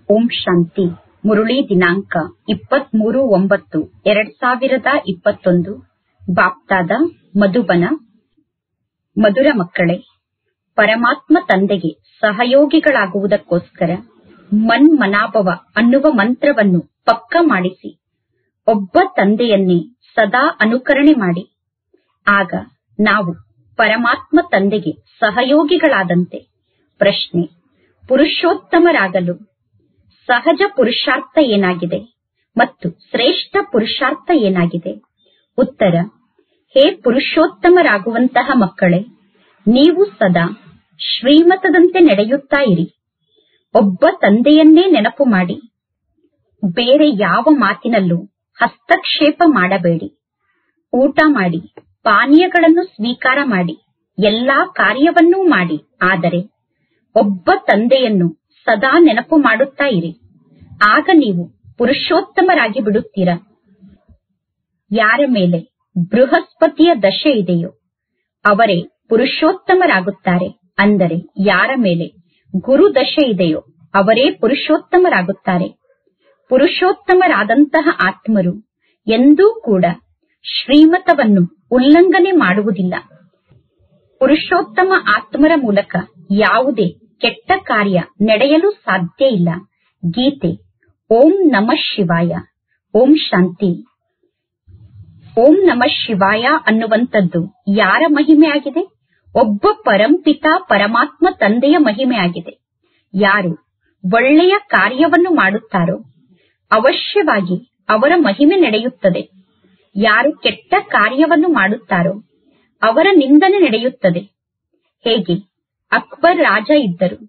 ಓಂ ಶಾಂತಿ ಮುರುಳಿ ದಿನಾಂಕ ಇಪ್ಪತ್ಮೂರು ಒಂಬತ್ತು ಎರಡ್ ಸಾವಿರದ ಇಪ್ಪತ್ತೊಂದು ಬಾಪ್ತಾದ ಮಧುಬನ ಮಧುರ ಮಕ್ಕಳೇ ಪರಮಾತ್ಮ ತಂದೆಗೆ ಸಹಯೋಗಿಗಳಾಗುವುದಕ್ಕೋಸ್ಕರ ಮನ್ಮನಾಭವ ಅನ್ನುವ ಮಂತ್ರವನ್ನು ಪಕ್ಕ ಮಾಡಿಸಿ ಒಬ್ಬ ತಂದೆಯನ್ನೇ ಸದಾ ಅನುಕರಣೆ ಮಾಡಿ ಆಗ ನಾವು ಪರಮಾತ್ಮ ತಂದೆಗೆ ಸಹಯೋಗಿಗಳಾದಂತೆ ಪ್ರಶ್ನೆ ಪುರುಷೋತ್ತಮರಾಗಲು ಸಹಜ ಪುರುಷಾರ್ಥ ಏನಾಗಿದೆ ಮತ್ತು ಶ್ರೇಷ್ಠ ಪುರುಷಾರ್ಥ ಏನಾಗಿದೆ ಉತ್ತರ ಹೇ ಪುರುಷೋತ್ತಮರಾಗುವಂತಹ ಮಕ್ಕಳೇ ನೀವು ಸದಾ ಶ್ರೀಮತದಂತೆ ನಡೆಯುತ್ತಾ ಇರಿ ಒಬ್ಬ ತಂದೆಯನ್ನೇ ನೆನಪು ಮಾಡಿ ಬೇರೆ ಯಾವ ಮಾತಿನಲ್ಲೂ ಹಸ್ತಕ್ಷೇಪ ಮಾಡಬೇಡಿ ಊಟ ಮಾಡಿ ಪಾನೀಯಗಳನ್ನು ಸ್ವೀಕಾರ ಮಾಡಿ ಎಲ್ಲಾ ಕಾರ್ಯವನ್ನೂ ಮಾಡಿ ಆದರೆ ಒಬ್ಬ ತಂದೆಯನ್ನು ಸದಾ ನೆನಪು ಮಾಡುತ್ತಾ ಇರಿ ಆಗ ನೀವು ಪುರುಷೋತ್ತಮರಾಗಿ ಬಿಡುತ್ತೀರಾ ಯಾರ ಮೇಲೆ ಬೃಹಸ್ಪತಿಯ ದಶೆ ಇದೆಯೋ ಅವರೇ ಪುರುಷೋತ್ತಮರಾಗುತ್ತಾರೆ ಅಂದರೆ ಯಾರ ಮೇಲೆ ಗುರು ದಶೆ ಇದೆಯೋ ಅವರೇ ಪುರುಷೋತ್ತಮರಾಗುತ್ತಾರೆ ಪುರುಷೋತ್ತಮರಾದಂತಹ ಆತ್ಮರು ಎಂದೂ ಕೂಡ ಶ್ರೀಮತವನ್ನು ಉಲ್ಲಂಘನೆ ಮಾಡುವುದಿಲ್ಲ ಪುರುಷೋತ್ತಮ ಆತ್ಮರ ಮೂಲಕ ಯಾವುದೇ ಕೆಟ್ಟ ಕಾರ್ಯ ನಡೆಯಲು ಸಾಧ್ಯ ಇಲ್ಲ ಗೀತೆ ಓಂ ನಮಃ ಶಿವಾಯ ಓಂ ಶಾಂತಿ ಓಂ ನಮಃ ಶಿವಾಯ ಅನ್ನುವಂಥದ್ದು ಯಾರ ಮಹಿಮೆ ಆಗಿದೆ ಒಬ್ಬ ಪರಂಪಿತ ಪರಮಾತ್ಮ ತಂದೆಯ ಮಹಿಮೆ ಆಗಿದೆ ಯಾರು ಒಳ್ಳೆಯ ಕಾರ್ಯವನ್ನು ಮಾಡುತ್ತಾರೋ ಅವಶ್ಯವಾಗಿ ಅವರ ಮಹಿಮೆ ನಡೆಯುತ್ತದೆ ಯಾರು ಕೆಟ್ಟ ಕಾರ್ಯವನ್ನು ಮಾಡುತ್ತಾರೋ ಅವರ ನಿಂದನೆ ನಡೆಯುತ್ತದೆ ಹೇಗೆ ಅಕ್ಬರ್ ರಾಜ ಇದ್ದರು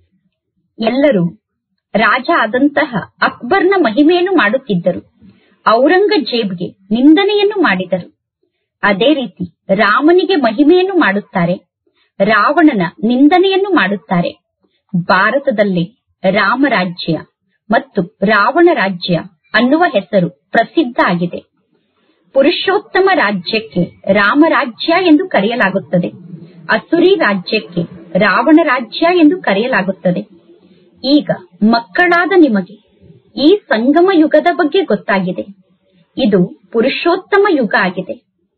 ಎಲ್ಲರೂ ರಾಜ ಆದಂತಹ ಅಕ್ಬರ್ನ ಮಹಿಮೆಯನ್ನು ಮಾಡುತ್ತಿದ್ದರು ಔರಂಗಜೇಬ್ಗೆ ನಿಂದನೆಯನ್ನು ಮಾಡಿದರು ಅದೇ ರೀತಿ ರಾಮನಿಗೆ ಮಹಿಮೆಯನ್ನು ಮಾಡುತ್ತಾರೆ ರಾವಣನ ನಿಂದನೆಯನ್ನು ಮಾಡುತ್ತಾರೆ ಭಾರತದಲ್ಲಿ ರಾಮರಾಜ್ಯ ಮತ್ತು ರಾವಣ ರಾಜ್ಯ ಅನ್ನುವ ಹೆಸರು ಪ್ರಸಿದ್ಧ ಆಗಿದೆ ಪುರುಷೋತ್ತಮ ರಾಜ್ಯಕ್ಕೆ ರಾಮರಾಜ್ಯ ಎಂದು ಕರೆಯಲಾಗುತ್ತದೆ ಅಸುರಿ ರಾಜ್ಯಕ್ಕೆ ರಾವಣ ರಾಜ್ಯ ಎಂದು ಕರೆಯಲಾಗುತ್ತದೆ ಈಗ ಮಕ್ಕಳಾದ ನಿಮಗೆ ಈ ಸಂಗಮ ಯುಗದ ಬಗ್ಗೆ ಗೊತ್ತಾಗಿದೆ ಇದು ಪುರುಷೋತ್ತಮ ಯುಗ ಆಗಿದೆ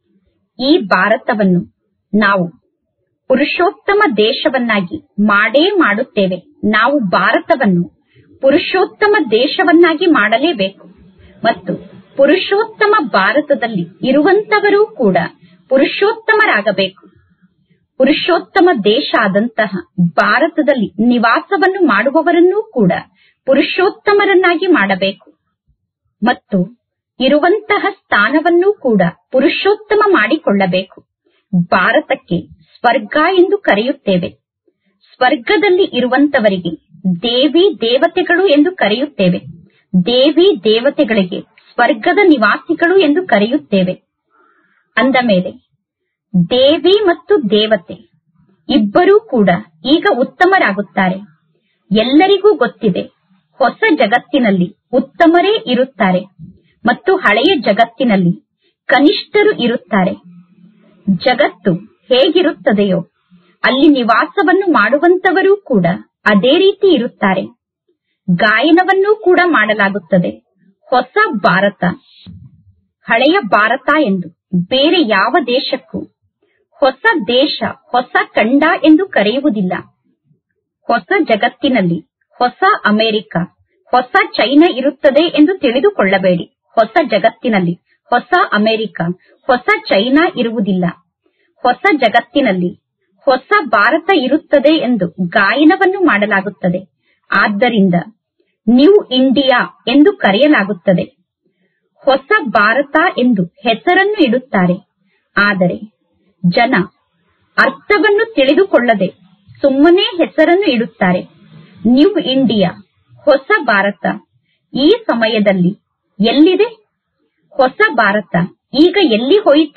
ಈ ಭಾರತವನ್ನು ನಾವು ಪುರುಷೋತ್ತಮ ದೇಶವನ್ನಾಗಿ ಮಾಡೇ ಮಾಡುತ್ತೇವೆ ನಾವು ಭಾರತವನ್ನು ಪುರುಷೋತ್ತಮ ದೇಶವನ್ನಾಗಿ ಮಾಡಲೇಬೇಕು ಮತ್ತು ಪುರುಷೋತ್ತಮ ಭಾರತದಲ್ಲಿ ಇರುವಂತವರೂ ಕೂಡ ಪುರುಷೋತ್ತಮರಾಗಬೇಕು ಪುರುಷೋತ್ತಮ ದೇಶ ಆದಂತಹ ಭಾರತದಲ್ಲಿ ನಿವಾಸವನ್ನು ಮಾಡುವವರನ್ನೂ ಕೂಡ ಪುರುಷೋತ್ತಮರನ್ನಾಗಿ ಮಾಡಬೇಕು ಮತ್ತು ಇರುವಂತಹ ಸ್ಥಾನವನ್ನೂ ಕೂಡ ಪುರುಷೋತ್ತಮ ಮಾಡಿಕೊಳ್ಳಬೇಕು ಭಾರತಕ್ಕೆ ಸ್ವರ್ಗ ಎಂದು ಕರೆಯುತ್ತೇವೆ ಸ್ವರ್ಗದಲ್ಲಿ ಇರುವಂತವರಿಗೆ ದೇವಿ ದೇವತೆಗಳು ಎಂದು ಕರೆಯುತ್ತೇವೆ ದೇವಿ ದೇವತೆಗಳಿಗೆ ಸ್ವರ್ಗದ ನಿವಾಸಿಗಳು ಎಂದು ಕರೆಯುತ್ತೇವೆ ಅಂದ ಮೇಲೆ ದೇವಿ ಮತ್ತು ದೇವತೆ ಇಬ್ಬರೂ ಕೂಡ ಈಗ ಉತ್ತಮರಾಗುತ್ತಾರೆ ಎಲ್ಲರಿಗೂ ಗೊತ್ತಿದೆ ಹೊಸ ಜಗತ್ತಿನಲ್ಲಿ ಉತ್ತಮರೇ ಇರುತ್ತಾರೆ ಮತ್ತು ಹಳೆಯ ಜಗತ್ತಿನಲ್ಲಿ ಕನಿಷ್ಠರು ಇರುತ್ತಾರೆ ಜಗತ್ತು ಹೇಗಿರುತ್ತದೆಯೋ ಅಲ್ಲಿ ನಿವಾಸವನ್ನು ಮಾಡುವಂತವರೂ ಕೂಡ ಅದೇ ರೀತಿ ಇರುತ್ತಾರೆ ಗಾಯನವನ್ನೂ ಕೂಡ ಮಾಡಲಾಗುತ್ತದೆ ಹೊಸ ಭಾರತ ಹಳೆಯ ಭಾರತ ಎಂದು ಬೇರೆ ಯಾವ ದೇಶಕ್ಕೂ ಹೊಸ ದೇಶ ಹೊಸ ಖಂಡ ಎಂದು ಕರೆಯುವುದಿಲ್ಲ ಹೊಸ ಜಗತ್ತಿನಲ್ಲಿ ಹೊಸ ಅಮೆರಿಕ ಹೊಸ ಚೈನಾ ಇರುತ್ತದೆ ಎಂದು ತಿಳಿದುಕೊಳ್ಳಬೇಡಿ ಹೊಸ ಜಗತ್ತಿನಲ್ಲಿ ಹೊಸ ಅಮೆರಿಕ ಹೊಸ ಚೈನಾ ಇರುವುದಿಲ್ಲ ಹೊಸ ಜಗತ್ತಿನಲ್ಲಿ ಹೊಸ ಭಾರತ ಇರುತ್ತದೆ ಎಂದು ಗಾಯನವನ್ನು ಮಾಡಲಾಗುತ್ತದೆ ಆದ್ದರಿಂದ ನ್ಯೂ ಇಂಡಿಯಾ ಎಂದು ಕರೆಯಲಾಗುತ್ತದೆ ಹೊಸ ಭಾರತ ಎಂದು ಹೆಸರನ್ನು ಇಡುತ್ತಾರೆ ಆದರೆ ಜನ ಅರ್ಥವನ್ನು ತಿಳಿದುಕೊಳ್ಳದೆ ಸುಮ್ಮನೆ ಹೆಸರನ್ನು ಇಡುತ್ತಾರೆ ನ್ಯೂ ಇಂಡಿಯಾ ಹೊಸ ಭಾರತ ಈ ಸಮಯದಲ್ಲಿ ಎಲ್ಲಿದೆ ಹೊಸ ಭಾರತ ಈಗ ಎಲ್ಲಿ ಹೋಯಿತು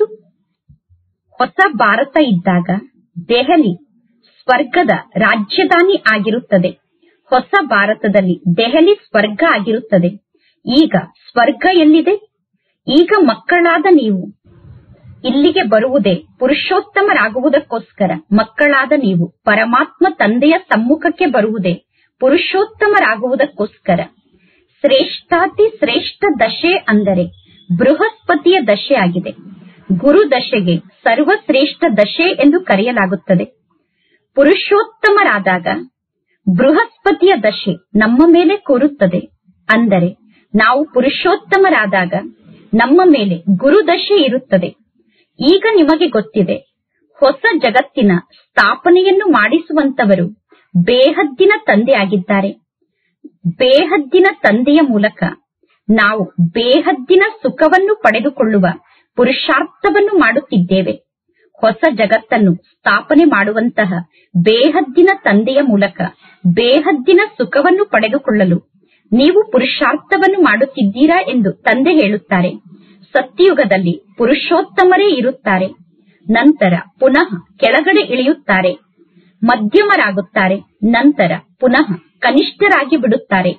ಹೊಸ ಭಾರತ ಇದ್ದಾಗ ದೆಹಲಿ ಸ್ವರ್ಗದ ರಾಜಧಾನಿ ಆಗಿರುತ್ತದೆ ಹೊಸ ಭಾರತದಲ್ಲಿ ದೆಹಲಿ ಸ್ವರ್ಗ ಆಗಿರುತ್ತದೆ ಈಗ ಸ್ವರ್ಗ ಎಲ್ಲಿದೆ ಈಗ ಮಕ್ಕಳಾದ ನೀವು ಇಲ್ಲಿಗೆ ಬರುವುದೇ ಪುರುಷೋತ್ತಮರಾಗುವುದಕ್ಕೋಸ್ಕರ ಮಕ್ಕಳಾದ ನೀವು ಪರಮಾತ್ಮ ತಂದೆಯ ಸಮ್ಮುಖಕ್ಕೆ ಬರುವುದೇ ಪುರುಷೋತ್ತಮರಾಗುವುದಕ್ಕೋಸ್ಕರ ಶ್ರೇಷ್ಠಾತಿ ಶ್ರೇಷ್ಠ ದಶೆ ಅಂದರೆ ಬೃಹಸ್ಪತಿಯ ದಶೆ ಆಗಿದೆ ಗುರು ದಶೆಗೆ ಸರ್ವಶ್ರೇಷ್ಠ ದಶೆ ಎಂದು ಕರೆಯಲಾಗುತ್ತದೆ ಪುರುಷೋತ್ತಮರಾದಾಗ ಬೃಹಸ್ಪತಿಯ ದಶೆ ನಮ್ಮ ಮೇಲೆ ಕೂರುತ್ತದೆ ಅಂದರೆ ನಾವು ಪುರುಷೋತ್ತಮರಾದಾಗ ನಮ್ಮ ಮೇಲೆ ಗುರು ದಶೆ ಇರುತ್ತದೆ ಈಗ ನಿಮಗೆ ಗೊತ್ತಿದೆ ಹೊಸ ಜಗತ್ತಿನ ಸ್ಥಾಪನೆಯನ್ನು ಮಾಡಿಸುವಂತವರು ಬೇಹದ್ದಿನ ತಂದೆಯಾಗಿದ್ದಾರೆ ಬೇಹದ್ದಿನ ತಂದೆಯ ಮೂಲಕ ನಾವು ಬೇಹದ್ದಿನ ಸುಖವನ್ನು ಪಡೆದುಕೊಳ್ಳುವ ಪುರುಷಾರ್ಥವನ್ನು ಮಾಡುತ್ತಿದ್ದೇವೆ ಹೊಸ ಜಗತ್ತನ್ನು ಸ್ಥಾಪನೆ ಮಾಡುವಂತಹ ಬೇಹದ್ದಿನ ತಂದೆಯ ಮೂಲಕ ಬೇಹದ್ದಿನ ಸುಖವನ್ನು ಪಡೆದುಕೊಳ್ಳಲು ನೀವು ಪುರುಷಾರ್ಥವನ್ನು ಮಾಡುತ್ತಿದ್ದೀರಾ ಎಂದು ತಂದೆ ಹೇಳುತ್ತಾರೆ ಸತ್ಯಯುಗದಲ್ಲಿ ಪುರುಷೋತ್ತಮರೇ ಇರುತ್ತಾರೆ ನಂತರ ಪುನಃ ಕೆಳಗಡೆ ಇಳಿಯುತ್ತಾರೆ ಮಧ್ಯಮರಾಗುತ್ತಾರೆ ನಂತರ ಪುನಃ ಕನಿಷ್ಠರಾಗಿ ಬಿಡುತ್ತಾರೆ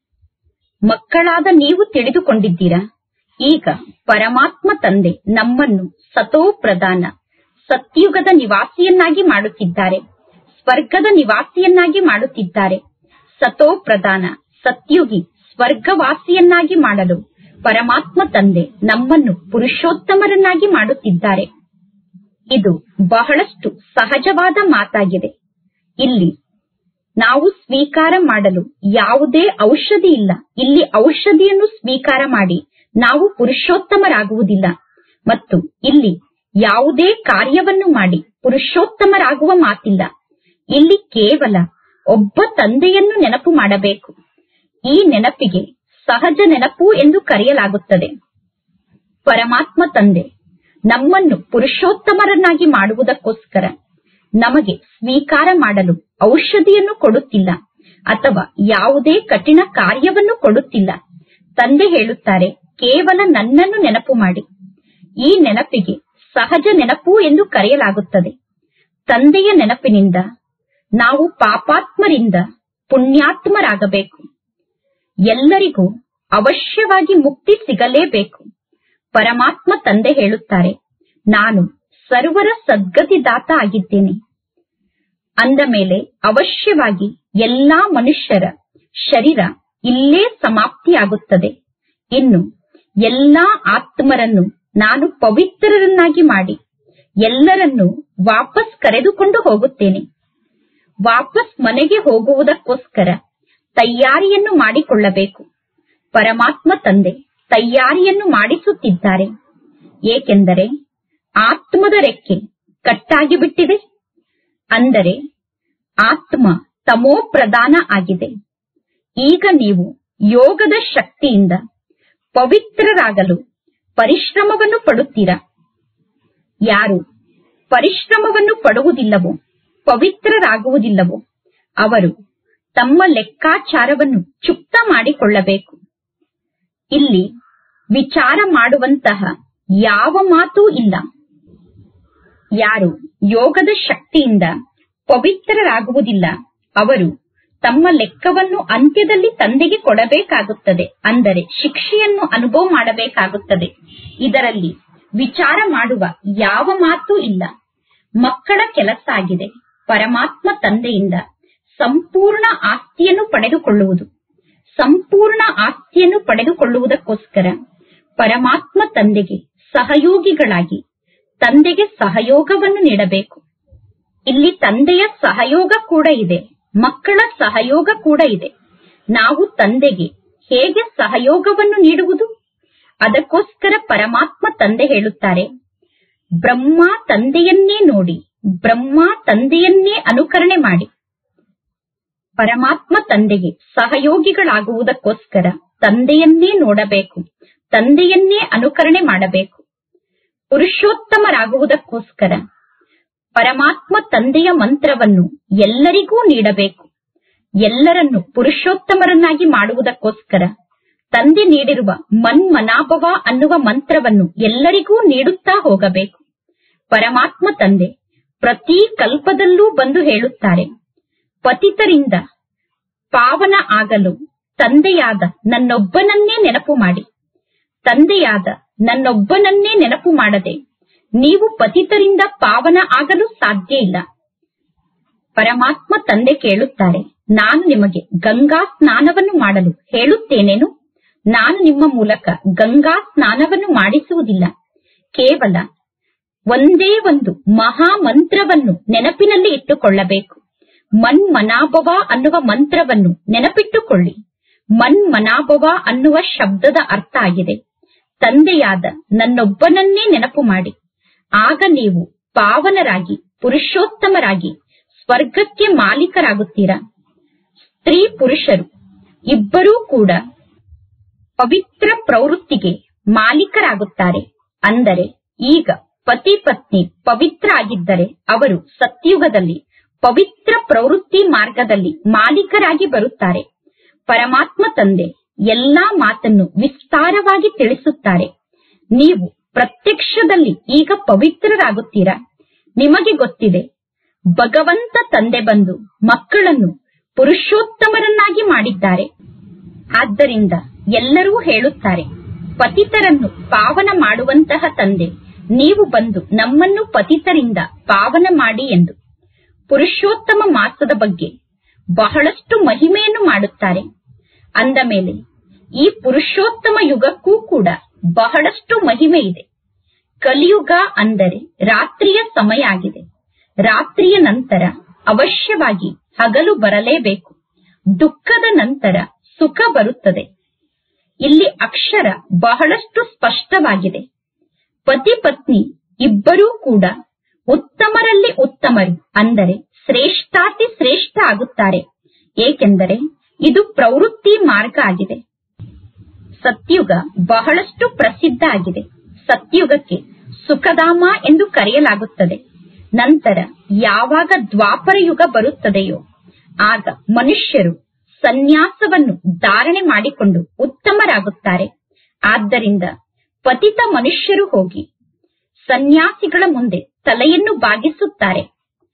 ಮಕ್ಕಳಾದ ನೀವು ತಿಳಿದುಕೊಂಡಿದ್ದೀರಾ ಈಗ ಪರಮಾತ್ಮ ತಂದೆ ನಮ್ಮನ್ನು ಸತೋ ಪ್ರಧಾನ ಸತ್ಯುಗದ ನಿವಾಸಿಯನ್ನಾಗಿ ಮಾಡುತ್ತಿದ್ದಾರೆ ಸ್ವರ್ಗದ ನಿವಾಸಿಯನ್ನಾಗಿ ಮಾಡುತ್ತಿದ್ದಾರೆ ಸತೋ ಪ್ರಧಾನ ಸತ್ಯುಗಿ ಸ್ವರ್ಗವಾಸಿಯನ್ನಾಗಿ ಮಾಡಲು ಪರಮಾತ್ಮ ತಂದೆ ನಮ್ಮನ್ನು ಪುರುಷೋತ್ತಮರನ್ನಾಗಿ ಮಾಡುತ್ತಿದ್ದಾರೆ ಇದು ಬಹಳಷ್ಟು ಸಹಜವಾದ ಮಾತಾಗಿದೆ ಇಲ್ಲಿ ನಾವು ಸ್ವೀಕಾರ ಮಾಡಲು ಯಾವುದೇ ಔಷಧಿ ಇಲ್ಲ ಇಲ್ಲಿ ಔಷಧಿಯನ್ನು ಸ್ವೀಕಾರ ಮಾಡಿ ನಾವು ಪುರುಷೋತ್ತಮರಾಗುವುದಿಲ್ಲ ಮತ್ತು ಇಲ್ಲಿ ಯಾವುದೇ ಕಾರ್ಯವನ್ನು ಮಾಡಿ ಪುರುಷೋತ್ತಮರಾಗುವ ಮಾತಿಲ್ಲ ಇಲ್ಲಿ ಕೇವಲ ಒಬ್ಬ ತಂದೆಯನ್ನು ನೆನಪು ಮಾಡಬೇಕು ಈ ನೆನಪಿಗೆ ಸಹಜ ನೆನಪು ಎಂದು ಕರೆಯಲಾಗುತ್ತದೆ ಪರಮಾತ್ಮ ತಂದೆ ನಮ್ಮನ್ನು ಪುರುಷೋತ್ತಮರನ್ನಾಗಿ ಮಾಡುವುದಕ್ಕೋಸ್ಕರ ನಮಗೆ ಸ್ವೀಕಾರ ಮಾಡಲು ಔಷಧಿಯನ್ನು ಕೊಡುತ್ತಿಲ್ಲ ಅಥವಾ ಯಾವುದೇ ಕಠಿಣ ಕಾರ್ಯವನ್ನು ಕೊಡುತ್ತಿಲ್ಲ ತಂದೆ ಹೇಳುತ್ತಾರೆ ಕೇವಲ ನನ್ನನ್ನು ನೆನಪು ಮಾಡಿ ಈ ನೆನಪಿಗೆ ಸಹಜ ನೆನಪು ಎಂದು ಕರೆಯಲಾಗುತ್ತದೆ ತಂದೆಯ ನೆನಪಿನಿಂದ ನಾವು ಪಾಪಾತ್ಮರಿಂದ ಪುಣ್ಯಾತ್ಮರಾಗಬೇಕು ಎಲ್ಲರಿಗೂ ಅವಶ್ಯವಾಗಿ ಮುಕ್ತಿ ಸಿಗಲೇಬೇಕು ಪರಮಾತ್ಮ ತಂದೆ ಹೇಳುತ್ತಾರೆ ನಾನು ಸರ್ವರ ಸದ್ಗತಿದಾತ ಆಗಿದ್ದೇನೆ ಅಂದ ಮೇಲೆ ಅವಶ್ಯವಾಗಿ ಎಲ್ಲಾ ಮನುಷ್ಯರ ಶರೀರ ಇಲ್ಲೇ ಸಮಾಪ್ತಿಯಾಗುತ್ತದೆ ಇನ್ನು ಎಲ್ಲಾ ಆತ್ಮರನ್ನು ನಾನು ಪವಿತ್ರರನ್ನಾಗಿ ಮಾಡಿ ಎಲ್ಲರನ್ನೂ ವಾಪಸ್ ಕರೆದುಕೊಂಡು ಹೋಗುತ್ತೇನೆ ವಾಪಸ್ ಮನೆಗೆ ಹೋಗುವುದಕ್ಕೋಸ್ಕರ ತಯಾರಿಯನ್ನು ಮಾಡಿಕೊಳ್ಳಬೇಕು ಪರಮಾತ್ಮ ತಂದೆ ತಯಾರಿಯನ್ನು ಮಾಡಿಸುತ್ತಿದ್ದಾರೆ ಏಕೆಂದರೆ ಆತ್ಮದ ರೆಕ್ಕೆ ಕಟ್ಟಾಗಿ ಬಿಟ್ಟಿದೆ ಅಂದರೆ ಆತ್ಮ ತಮೋ ಪ್ರಧಾನ ಆಗಿದೆ ಈಗ ನೀವು ಯೋಗದ ಶಕ್ತಿಯಿಂದ ಪವಿತ್ರರಾಗಲು ಪರಿಶ್ರಮವನ್ನು ಪಡುತ್ತೀರಾ ಯಾರು ಪರಿಶ್ರಮವನ್ನು ಪಡುವುದಿಲ್ಲವೋ ಪವಿತ್ರರಾಗುವುದಿಲ್ಲವೋ ಅವರು ತಮ್ಮ ಲೆಕ್ಕಾಚಾರವನ್ನು ಚುಕ್ತ ಮಾಡಿಕೊಳ್ಳಬೇಕು ಇಲ್ಲಿ ವಿಚಾರ ಮಾಡುವಂತಹ ಯಾವ ಮಾತೂ ಇಲ್ಲ ಯಾರು ಯೋಗದ ಶಕ್ತಿಯಿಂದ ಪವಿತ್ರರಾಗುವುದಿಲ್ಲ ಅವರು ತಮ್ಮ ಲೆಕ್ಕವನ್ನು ಅಂತ್ಯದಲ್ಲಿ ತಂದೆಗೆ ಕೊಡಬೇಕಾಗುತ್ತದೆ ಅಂದರೆ ಶಿಕ್ಷೆಯನ್ನು ಅನುಭವ ಮಾಡಬೇಕಾಗುತ್ತದೆ ಇದರಲ್ಲಿ ವಿಚಾರ ಮಾಡುವ ಯಾವ ಮಾತೂ ಇಲ್ಲ ಮಕ್ಕಳ ಕೆಲಸ ಆಗಿದೆ ಪರಮಾತ್ಮ ತಂದೆಯಿಂದ ಸಂಪೂರ್ಣ ಆಸ್ತಿಯನ್ನು ಪಡೆದುಕೊಳ್ಳುವುದು ಸಂಪೂರ್ಣ ಆಸ್ತಿಯನ್ನು ಪಡೆದುಕೊಳ್ಳುವುದಕ್ಕೋಸ್ಕರ ಪರಮಾತ್ಮ ತಂದೆಗೆ ಸಹಯೋಗಿಗಳಾಗಿ ತಂದೆಗೆ ಸಹಯೋಗವನ್ನು ನೀಡಬೇಕು ಇಲ್ಲಿ ತಂದೆಯ ಸಹಯೋಗ ಕೂಡ ಇದೆ ಮಕ್ಕಳ ಸಹಯೋಗ ಕೂಡ ಇದೆ ನಾವು ತಂದೆಗೆ ಹೇಗೆ ಸಹಯೋಗವನ್ನು ನೀಡುವುದು ಅದಕ್ಕೋಸ್ಕರ ಪರಮಾತ್ಮ ತಂದೆ ಹೇಳುತ್ತಾರೆ ಬ್ರಹ್ಮ ತಂದೆಯನ್ನೇ ನೋಡಿ ಬ್ರಹ್ಮ ತಂದೆಯನ್ನೇ ಅನುಕರಣೆ ಮಾಡಿ ಪರಮಾತ್ಮ ತಂದೆಗೆ ಸಹಯೋಗಿಗಳಾಗುವುದಕ್ಕೋಸ್ಕರ ತಂದೆಯನ್ನೇ ನೋಡಬೇಕು ತಂದೆಯನ್ನೇ ಅನುಕರಣೆ ಮಾಡಬೇಕು ಪುರುಷೋತ್ತಮರಾಗುವುದಕ್ಕೋಸ್ಕರ ಪರಮಾತ್ಮ ತಂದೆಯ ಮಂತ್ರವನ್ನು ಎಲ್ಲರಿಗೂ ನೀಡಬೇಕು ಎಲ್ಲರನ್ನು ಪುರುಷೋತ್ತಮರನ್ನಾಗಿ ಮಾಡುವುದಕ್ಕೋಸ್ಕರ ತಂದೆ ನೀಡಿರುವ ಮನ್ಮನಾಭವ ಅನ್ನುವ ಮಂತ್ರವನ್ನು ಎಲ್ಲರಿಗೂ ನೀಡುತ್ತಾ ಹೋಗಬೇಕು ಪರಮಾತ್ಮ ತಂದೆ ಪ್ರತಿ ಕಲ್ಪದಲ್ಲೂ ಬಂದು ಹೇಳುತ್ತಾರೆ ಪತಿತರಿಂದ ಪಾವನ ಆಗಲು ತಂದೆಯಾದ ನನ್ನೊಬ್ಬನನ್ನೇ ನೆನಪು ಮಾಡಿ ತಂದೆಯಾದ ನನ್ನೊಬ್ಬನನ್ನೇ ನೆನಪು ಮಾಡದೆ ನೀವು ಪತಿತರಿಂದ ಪಾವನ ಆಗಲು ಸಾಧ್ಯ ಇಲ್ಲ ಪರಮಾತ್ಮ ತಂದೆ ಕೇಳುತ್ತಾರೆ ನಾನು ನಿಮಗೆ ಗಂಗಾ ಸ್ನಾನವನ್ನು ಮಾಡಲು ಹೇಳುತ್ತೇನೇನು ನಾನು ನಿಮ್ಮ ಮೂಲಕ ಗಂಗಾ ಸ್ನಾನವನ್ನು ಮಾಡಿಸುವುದಿಲ್ಲ ಕೇವಲ ಒಂದೇ ಒಂದು ಮಹಾ ಮಂತ್ರವನ್ನು ನೆನಪಿನಲ್ಲಿ ಇಟ್ಟುಕೊಳ್ಳಬೇಕು ಮನ್ ಮನಾಭವ ಅನ್ನುವ ಮಂತ್ರವನ್ನು ನೆನಪಿಟ್ಟುಕೊಳ್ಳಿ ಮನ್ ಮನಾಭವ ಅನ್ನುವ ಶಬ್ದದ ಅರ್ಥ ಆಗಿದೆ ತಂದೆಯಾದ ನನ್ನೊಬ್ಬನನ್ನೇ ನೆನಪು ಮಾಡಿ ಆಗ ನೀವು ಪಾವನರಾಗಿ ಪುರುಷೋತ್ತಮರಾಗಿ ಸ್ವರ್ಗಕ್ಕೆ ಮಾಲೀಕರಾಗುತ್ತೀರಾ ಸ್ತ್ರೀ ಪುರುಷರು ಇಬ್ಬರೂ ಕೂಡ ಪವಿತ್ರ ಪ್ರವೃತ್ತಿಗೆ ಮಾಲೀಕರಾಗುತ್ತಾರೆ ಅಂದರೆ ಈಗ ಪತಿ ಪತ್ನಿ ಪವಿತ್ರ ಆಗಿದ್ದರೆ ಅವರು ಸತ್ಯುಗದಲ್ಲಿ ಪವಿತ್ರ ಪ್ರವೃತ್ತಿ ಮಾರ್ಗದಲ್ಲಿ ಮಾಲೀಕರಾಗಿ ಬರುತ್ತಾರೆ ಪರಮಾತ್ಮ ತಂದೆ ಎಲ್ಲಾ ಮಾತನ್ನು ವಿಸ್ತಾರವಾಗಿ ತಿಳಿಸುತ್ತಾರೆ ನೀವು ಪ್ರತ್ಯಕ್ಷದಲ್ಲಿ ಈಗ ಪವಿತ್ರರಾಗುತ್ತೀರಾ ನಿಮಗೆ ಗೊತ್ತಿದೆ ಭಗವಂತ ತಂದೆ ಬಂದು ಮಕ್ಕಳನ್ನು ಪುರುಷೋತ್ತಮರನ್ನಾಗಿ ಮಾಡಿದ್ದಾರೆ ಆದ್ದರಿಂದ ಎಲ್ಲರೂ ಹೇಳುತ್ತಾರೆ ಪತಿತರನ್ನು ಪಾವನ ಮಾಡುವಂತಹ ತಂದೆ ನೀವು ಬಂದು ನಮ್ಮನ್ನು ಪತಿತರಿಂದ ಪಾವನ ಮಾಡಿ ಎಂದು ಪುರುಷೋತ್ತಮ ಮಾಸದ ಬಗ್ಗೆ ಬಹಳಷ್ಟು ಮಹಿಮೆಯನ್ನು ಮಾಡುತ್ತಾರೆ ಅಂದ ಮೇಲೆ ಈ ಪುರುಷೋತ್ತಮ ಯುಗಕ್ಕೂ ಕೂಡ ಬಹಳಷ್ಟು ಮಹಿಮೆ ಇದೆ ಕಲಿಯುಗ ಅಂದರೆ ರಾತ್ರಿಯ ಸಮಯ ಆಗಿದೆ ರಾತ್ರಿಯ ನಂತರ ಅವಶ್ಯವಾಗಿ ಹಗಲು ಬರಲೇಬೇಕು ದುಃಖದ ನಂತರ ಸುಖ ಬರುತ್ತದೆ ಇಲ್ಲಿ ಅಕ್ಷರ ಬಹಳಷ್ಟು ಸ್ಪಷ್ಟವಾಗಿದೆ ಪತಿ ಪತ್ನಿ ಇಬ್ಬರೂ ಕೂಡ ಉತ್ತಮರಲ್ಲಿ ಉತ್ತಮರು ಅಂದರೆ ಶ್ರೇಷ್ಠಾತಿ ಶ್ರೇಷ್ಠ ಆಗುತ್ತಾರೆ ಏಕೆಂದರೆ ಇದು ಪ್ರವೃತ್ತಿ ಮಾರ್ಗ ಆಗಿದೆ ಸತ್ಯುಗ ಬಹಳಷ್ಟು ಪ್ರಸಿದ್ಧ ಆಗಿದೆ ಸತ್ಯುಗಕ್ಕೆ ಸುಖಧಾಮ ಎಂದು ಕರೆಯಲಾಗುತ್ತದೆ ನಂತರ ಯಾವಾಗ ದ್ವಾಪರ ಯುಗ ಬರುತ್ತದೆಯೋ ಆಗ ಮನುಷ್ಯರು ಸನ್ಯಾಸವನ್ನು ಧಾರಣೆ ಮಾಡಿಕೊಂಡು ಉತ್ತಮರಾಗುತ್ತಾರೆ ಆದ್ದರಿಂದ ಪತಿತ ಮನುಷ್ಯರು ಹೋಗಿ ಸನ್ಯಾಸಿಗಳ ಮುಂದೆ ತಲೆಯನ್ನು ಬಾಗಿಸುತ್ತಾರೆ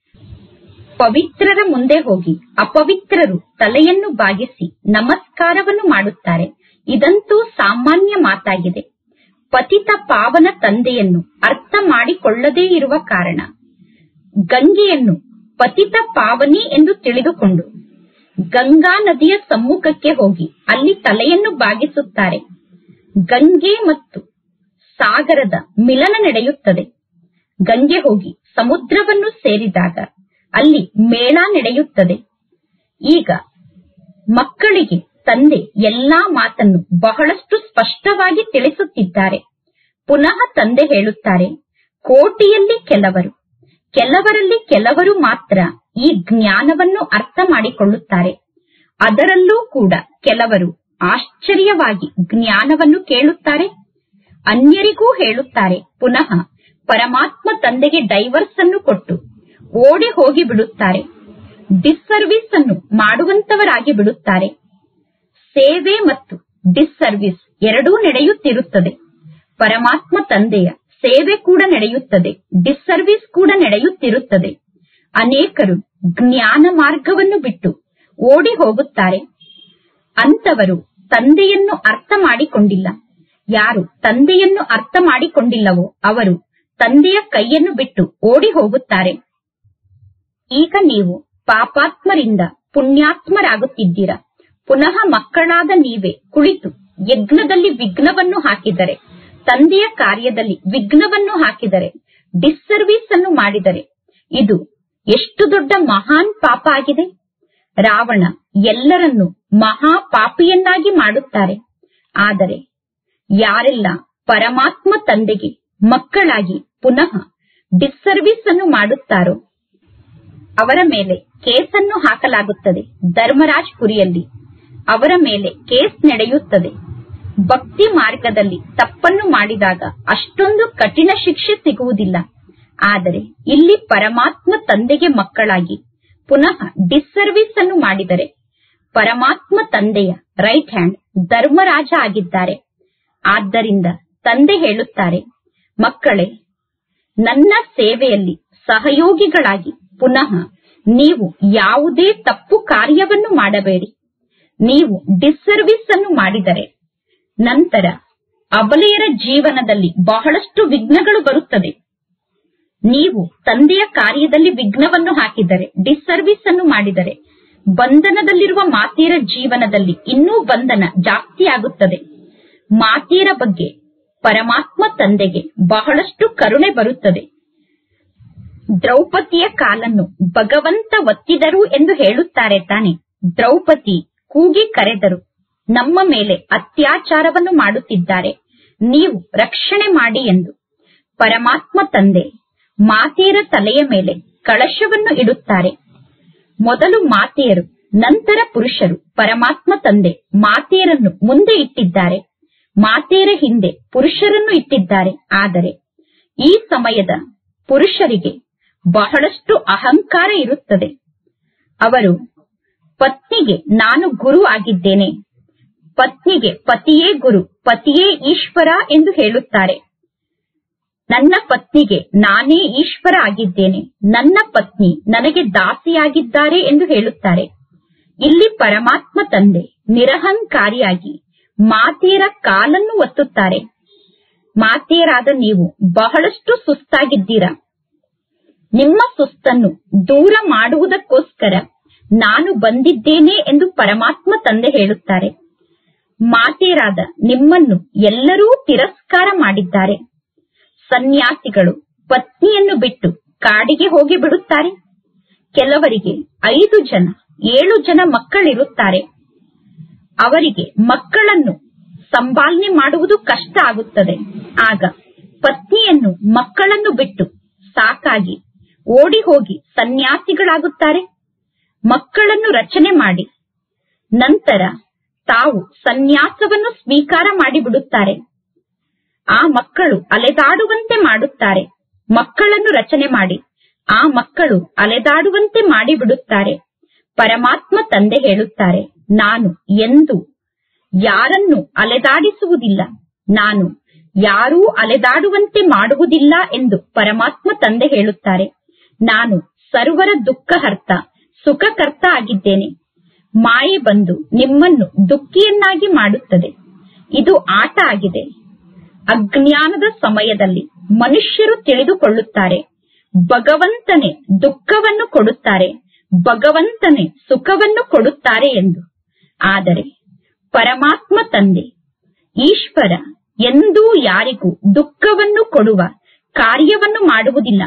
ಪವಿತ್ರರ ಮುಂದೆ ಹೋಗಿ ಅಪವಿತ್ರರು ತಲೆಯನ್ನು ಬಾಗಿಸಿ ನಮಸ್ಕಾರವನ್ನು ಮಾಡುತ್ತಾರೆ ಇದಂತೂ ಸಾಮಾನ್ಯ ಮಾತಾಗಿದೆ ಪತಿತ ಪಾವನ ತಂದೆಯನ್ನು ಅರ್ಥ ಮಾಡಿಕೊಳ್ಳದೇ ಇರುವ ಕಾರಣ ಗಂಗೆಯನ್ನು ಪತಿತ ಪಾವನಿ ಎಂದು ತಿಳಿದುಕೊಂಡು ಗಂಗಾ ನದಿಯ ಸಮ್ಮುಖಕ್ಕೆ ಹೋಗಿ ಅಲ್ಲಿ ತಲೆಯನ್ನು ಬಾಗಿಸುತ್ತಾರೆ ಗಂಗೆ ಮತ್ತು ಸಾಗರದ ಮಿಲನ ನಡೆಯುತ್ತದೆ ಗಂಗೆ ಹೋಗಿ ಸಮುದ್ರವನ್ನು ಸೇರಿದಾಗ ಅಲ್ಲಿ ಮೇಳ ನಡೆಯುತ್ತದೆ ಈಗ ಮಕ್ಕಳಿಗೆ ತಂದೆ ಎಲ್ಲಾ ಮಾತನ್ನು ಬಹಳಷ್ಟು ಸ್ಪಷ್ಟವಾಗಿ ತಿಳಿಸುತ್ತಿದ್ದಾರೆ ಪುನಃ ತಂದೆ ಹೇಳುತ್ತಾರೆ ಕೋಟಿಯಲ್ಲಿ ಕೆಲವರು ಕೆಲವರಲ್ಲಿ ಕೆಲವರು ಮಾತ್ರ ಈ ಜ್ಞಾನವನ್ನು ಅರ್ಥ ಮಾಡಿಕೊಳ್ಳುತ್ತಾರೆ ಅದರಲ್ಲೂ ಕೂಡ ಕೆಲವರು ಆಶ್ಚರ್ಯವಾಗಿ ಜ್ಞಾನವನ್ನು ಕೇಳುತ್ತಾರೆ ಅನ್ಯರಿಗೂ ಹೇಳುತ್ತಾರೆ ಪುನಃ ಪರಮಾತ್ಮ ತಂದೆಗೆ ಡೈವರ್ಸ್ ಅನ್ನು ಕೊಟ್ಟು ಓಡಿ ಹೋಗಿ ಬಿಡುತ್ತಾರೆ ಡಿಸ್ಸರ್ವಿಸ್ ಅನ್ನು ಮಾಡುವಂತವರಾಗಿ ಬಿಡುತ್ತಾರೆ ಸೇವೆ ಮತ್ತು ಡಿಸ್ಸರ್ವಿಸ್ ಎರಡೂ ನಡೆಯುತ್ತಿರುತ್ತದೆ ಪರಮಾತ್ಮ ತಂದೆಯ ಸೇವೆ ಕೂಡ ನಡೆಯುತ್ತದೆ ಡಿಸ್ಸರ್ವಿಸ್ ಕೂಡ ನಡೆಯುತ್ತಿರುತ್ತದೆ ಅನೇಕರು ಜ್ಞಾನ ಮಾರ್ಗವನ್ನು ಬಿಟ್ಟು ಓಡಿ ಹೋಗುತ್ತಾರೆ ಅಂತವರು ತಂದೆಯನ್ನು ಅರ್ಥ ಮಾಡಿಕೊಂಡಿಲ್ಲ ಯಾರು ತಂದೆಯನ್ನು ಅರ್ಥ ಮಾಡಿಕೊಂಡಿಲ್ಲವೋ ಅವರು ತಂದೆಯ ಕೈಯನ್ನು ಬಿಟ್ಟು ಓಡಿ ಹೋಗುತ್ತಾರೆ ಈಗ ನೀವು ಪಾಪಾತ್ಮರಿಂದ ಪುಣ್ಯಾತ್ಮರಾಗುತ್ತಿದ್ದೀರಾ ಪುನಃ ಮಕ್ಕಳಾದ ನೀವೇ ಕುಳಿತು ಯಜ್ಞದಲ್ಲಿ ವಿಘ್ನವನ್ನು ಹಾಕಿದರೆ ತಂದೆಯ ಕಾರ್ಯದಲ್ಲಿ ವಿಘ್ನವನ್ನು ಹಾಕಿದರೆ ಡಿಸ್ಸರ್ವಿಸ್ ಅನ್ನು ಮಾಡಿದರೆ ಇದು ಎಷ್ಟು ದೊಡ್ಡ ಮಹಾನ್ ಪಾಪ ಆಗಿದೆ ರಾವಣ ಎಲ್ಲರನ್ನು ಮಹಾ ಪಾಪಿಯನ್ನಾಗಿ ಮಾಡುತ್ತಾರೆ ಆದರೆ ಯಾರೆಲ್ಲ ಪರಮಾತ್ಮ ತಂದೆಗೆ ಮಕ್ಕಳಾಗಿ ಪುನಃ ಡಿಸ್ಸರ್ವಿಸ್ ಅನ್ನು ಮಾಡುತ್ತಾರೋ ಅವರ ಮೇಲೆ ಕೇಸನ್ನು ಹಾಕಲಾಗುತ್ತದೆ ಧರ್ಮರಾಜ್ ಪುರಿಯಲ್ಲಿ ಅವರ ಮೇಲೆ ಕೇಸ್ ನಡೆಯುತ್ತದೆ ಭಕ್ತಿ ಮಾರ್ಗದಲ್ಲಿ ತಪ್ಪನ್ನು ಮಾಡಿದಾಗ ಅಷ್ಟೊಂದು ಕಠಿಣ ಶಿಕ್ಷೆ ಸಿಗುವುದಿಲ್ಲ ಆದರೆ ಇಲ್ಲಿ ಪರಮಾತ್ಮ ತಂದೆಗೆ ಮಕ್ಕಳಾಗಿ ಪುನಃ ಡಿಸ್ಸರ್ವಿಸ್ ಅನ್ನು ಮಾಡಿದರೆ ಪರಮಾತ್ಮ ತಂದೆಯ ರೈಟ್ ಹ್ಯಾಂಡ್ ಧರ್ಮರಾಜ ಆಗಿದ್ದಾರೆ ಆದ್ದರಿಂದ ತಂದೆ ಹೇಳುತ್ತಾರೆ ಮಕ್ಕಳೇ ನನ್ನ ಸೇವೆಯಲ್ಲಿ ಸಹಯೋಗಿಗಳಾಗಿ ಪುನಃ ನೀವು ಯಾವುದೇ ತಪ್ಪು ಕಾರ್ಯವನ್ನು ಮಾಡಬೇಡಿ ನೀವು ಡಿಸ್ಸರ್ವಿಸ್ ಅನ್ನು ಮಾಡಿದರೆ ನಂತರ ಅಬಲೆಯರ ಜೀವನದಲ್ಲಿ ಬಹಳಷ್ಟು ವಿಘ್ನಗಳು ಬರುತ್ತದೆ ನೀವು ತಂದೆಯ ಕಾರ್ಯದಲ್ಲಿ ವಿಘ್ನವನ್ನು ಹಾಕಿದರೆ ಡಿಸ್ಸರ್ವಿಸ್ ಅನ್ನು ಮಾಡಿದರೆ ಬಂಧನದಲ್ಲಿರುವ ಮಾತೆಯರ ಜೀವನದಲ್ಲಿ ಇನ್ನೂ ಬಂಧನ ಜಾಸ್ತಿ ಆಗುತ್ತದೆ ಮಾತೆಯರ ಬಗ್ಗೆ ಪರಮಾತ್ಮ ತಂದೆಗೆ ಬಹಳಷ್ಟು ಕರುಣೆ ಬರುತ್ತದೆ ದ್ರೌಪದಿಯ ಕಾಲನ್ನು ಭಗವಂತ ಒತ್ತಿದರು ಎಂದು ಹೇಳುತ್ತಾರೆ ತಾನೆ ದ್ರೌಪದಿ ಕೂಗಿ ಕರೆದರು ನಮ್ಮ ಮೇಲೆ ಅತ್ಯಾಚಾರವನ್ನು ಮಾಡುತ್ತಿದ್ದಾರೆ ನೀವು ರಕ್ಷಣೆ ಮಾಡಿ ಎಂದು ಪರಮಾತ್ಮ ತಂದೆ ಮಾತೆಯರ ತಲೆಯ ಮೇಲೆ ಕಳಶವನ್ನು ಇಡುತ್ತಾರೆ ಮೊದಲು ಮಾತೆಯರು ನಂತರ ಪುರುಷರು ಪರಮಾತ್ಮ ತಂದೆ ಮಾತೆಯರನ್ನು ಮುಂದೆ ಇಟ್ಟಿದ್ದಾರೆ ಮಾತೆಯರ ಹಿಂದೆ ಪುರುಷರನ್ನು ಇಟ್ಟಿದ್ದಾರೆ ಆದರೆ ಈ ಸಮಯದ ಪುರುಷರಿಗೆ ಬಹಳಷ್ಟು ಅಹಂಕಾರ ಇರುತ್ತದೆ ಅವರು ಪತ್ನಿಗೆ ನಾನು ಗುರು ಆಗಿದ್ದೇನೆ ಪತ್ನಿಗೆ ಪತಿಯೇ ಗುರು ಪತಿಯೇ ಈಶ್ವರ ಎಂದು ಹೇಳುತ್ತಾರೆ ನನ್ನ ಪತ್ನಿಗೆ ನಾನೇ ಈಶ್ವರ ಆಗಿದ್ದೇನೆ ನನ್ನ ಪತ್ನಿ ನನಗೆ ದಾಸಿಯಾಗಿದ್ದಾರೆ ಎಂದು ಹೇಳುತ್ತಾರೆ ಇಲ್ಲಿ ಪರಮಾತ್ಮ ತಂದೆ ನಿರಹಂಕಾರಿಯಾಗಿ ಮಾತೆಯರ ಕಾಲನ್ನು ಒತ್ತುತ್ತಾರೆ ಮಾತೆಯರಾದ ನೀವು ಬಹಳಷ್ಟು ಸುಸ್ತಾಗಿದ್ದೀರಾ ನಿಮ್ಮ ಸುಸ್ತನ್ನು ದೂರ ಮಾಡುವುದಕ್ಕೋಸ್ಕರ ನಾನು ಬಂದಿದ್ದೇನೆ ಎಂದು ಪರಮಾತ್ಮ ತಂದೆ ಹೇಳುತ್ತಾರೆ ಮಾತೆಯರಾದ ನಿಮ್ಮನ್ನು ಎಲ್ಲರೂ ತಿರಸ್ಕಾರ ಮಾಡಿದ್ದಾರೆ ಸನ್ಯಾಸಿಗಳು ಪತ್ನಿಯನ್ನು ಬಿಟ್ಟು ಕಾಡಿಗೆ ಹೋಗಿ ಬಿಡುತ್ತಾರೆ ಕೆಲವರಿಗೆ ಐದು ಜನ ಏಳು ಜನ ಮಕ್ಕಳಿರುತ್ತಾರೆ ಅವರಿಗೆ ಮಕ್ಕಳನ್ನು ಸಂಪಾಲನೆ ಮಾಡುವುದು ಕಷ್ಟ ಆಗುತ್ತದೆ ಆಗ ಪತ್ನಿಯನ್ನು ಮಕ್ಕಳನ್ನು ಬಿಟ್ಟು ಸಾಕಾಗಿ ಓಡಿ ಹೋಗಿ ಸನ್ಯಾಸಿಗಳಾಗುತ್ತಾರೆ ಮಕ್ಕಳನ್ನು ರಚನೆ ಮಾಡಿ ನಂತರ ತಾವು ಸನ್ಯಾಸವನ್ನು ಸ್ವೀಕಾರ ಮಾಡಿಬಿಡುತ್ತಾರೆ ಆ ಮಕ್ಕಳು ಅಲೆದಾಡುವಂತೆ ಮಾಡುತ್ತಾರೆ ಮಕ್ಕಳನ್ನು ರಚನೆ ಮಾಡಿ ಆ ಮಕ್ಕಳು ಅಲೆದಾಡುವಂತೆ ಮಾಡಿಬಿಡುತ್ತಾರೆ ಪರಮಾತ್ಮ ತಂದೆ ಹೇಳುತ್ತಾರೆ ನಾನು ಎಂದು ಯಾರನ್ನು ಅಲೆದಾಡಿಸುವುದಿಲ್ಲ ನಾನು ಯಾರೂ ಅಲೆದಾಡುವಂತೆ ಮಾಡುವುದಿಲ್ಲ ಎಂದು ಪರಮಾತ್ಮ ತಂದೆ ಹೇಳುತ್ತಾರೆ ನಾನು ಸರ್ವರ ದುಃಖಹರ್ತ ಸುಖಕರ್ತ ಆಗಿದ್ದೇನೆ ಮಾಯೆ ಬಂದು ನಿಮ್ಮನ್ನು ದುಃಖಿಯನ್ನಾಗಿ ಮಾಡುತ್ತದೆ ಇದು ಆಟ ಆಗಿದೆ ಅಜ್ಞಾನದ ಸಮಯದಲ್ಲಿ ಮನುಷ್ಯರು ತಿಳಿದುಕೊಳ್ಳುತ್ತಾರೆ ಭಗವಂತನೇ ದುಃಖವನ್ನು ಕೊಡುತ್ತಾರೆ ಭಗವಂತನೇ ಸುಖವನ್ನು ಕೊಡುತ್ತಾರೆ ಎಂದು ಆದರೆ ಪರಮಾತ್ಮ ತಂದೆ ಈಶ್ವರ ಎಂದೂ ಯಾರಿಗೂ ದುಃಖವನ್ನು ಕೊಡುವ ಕಾರ್ಯವನ್ನು ಮಾಡುವುದಿಲ್ಲ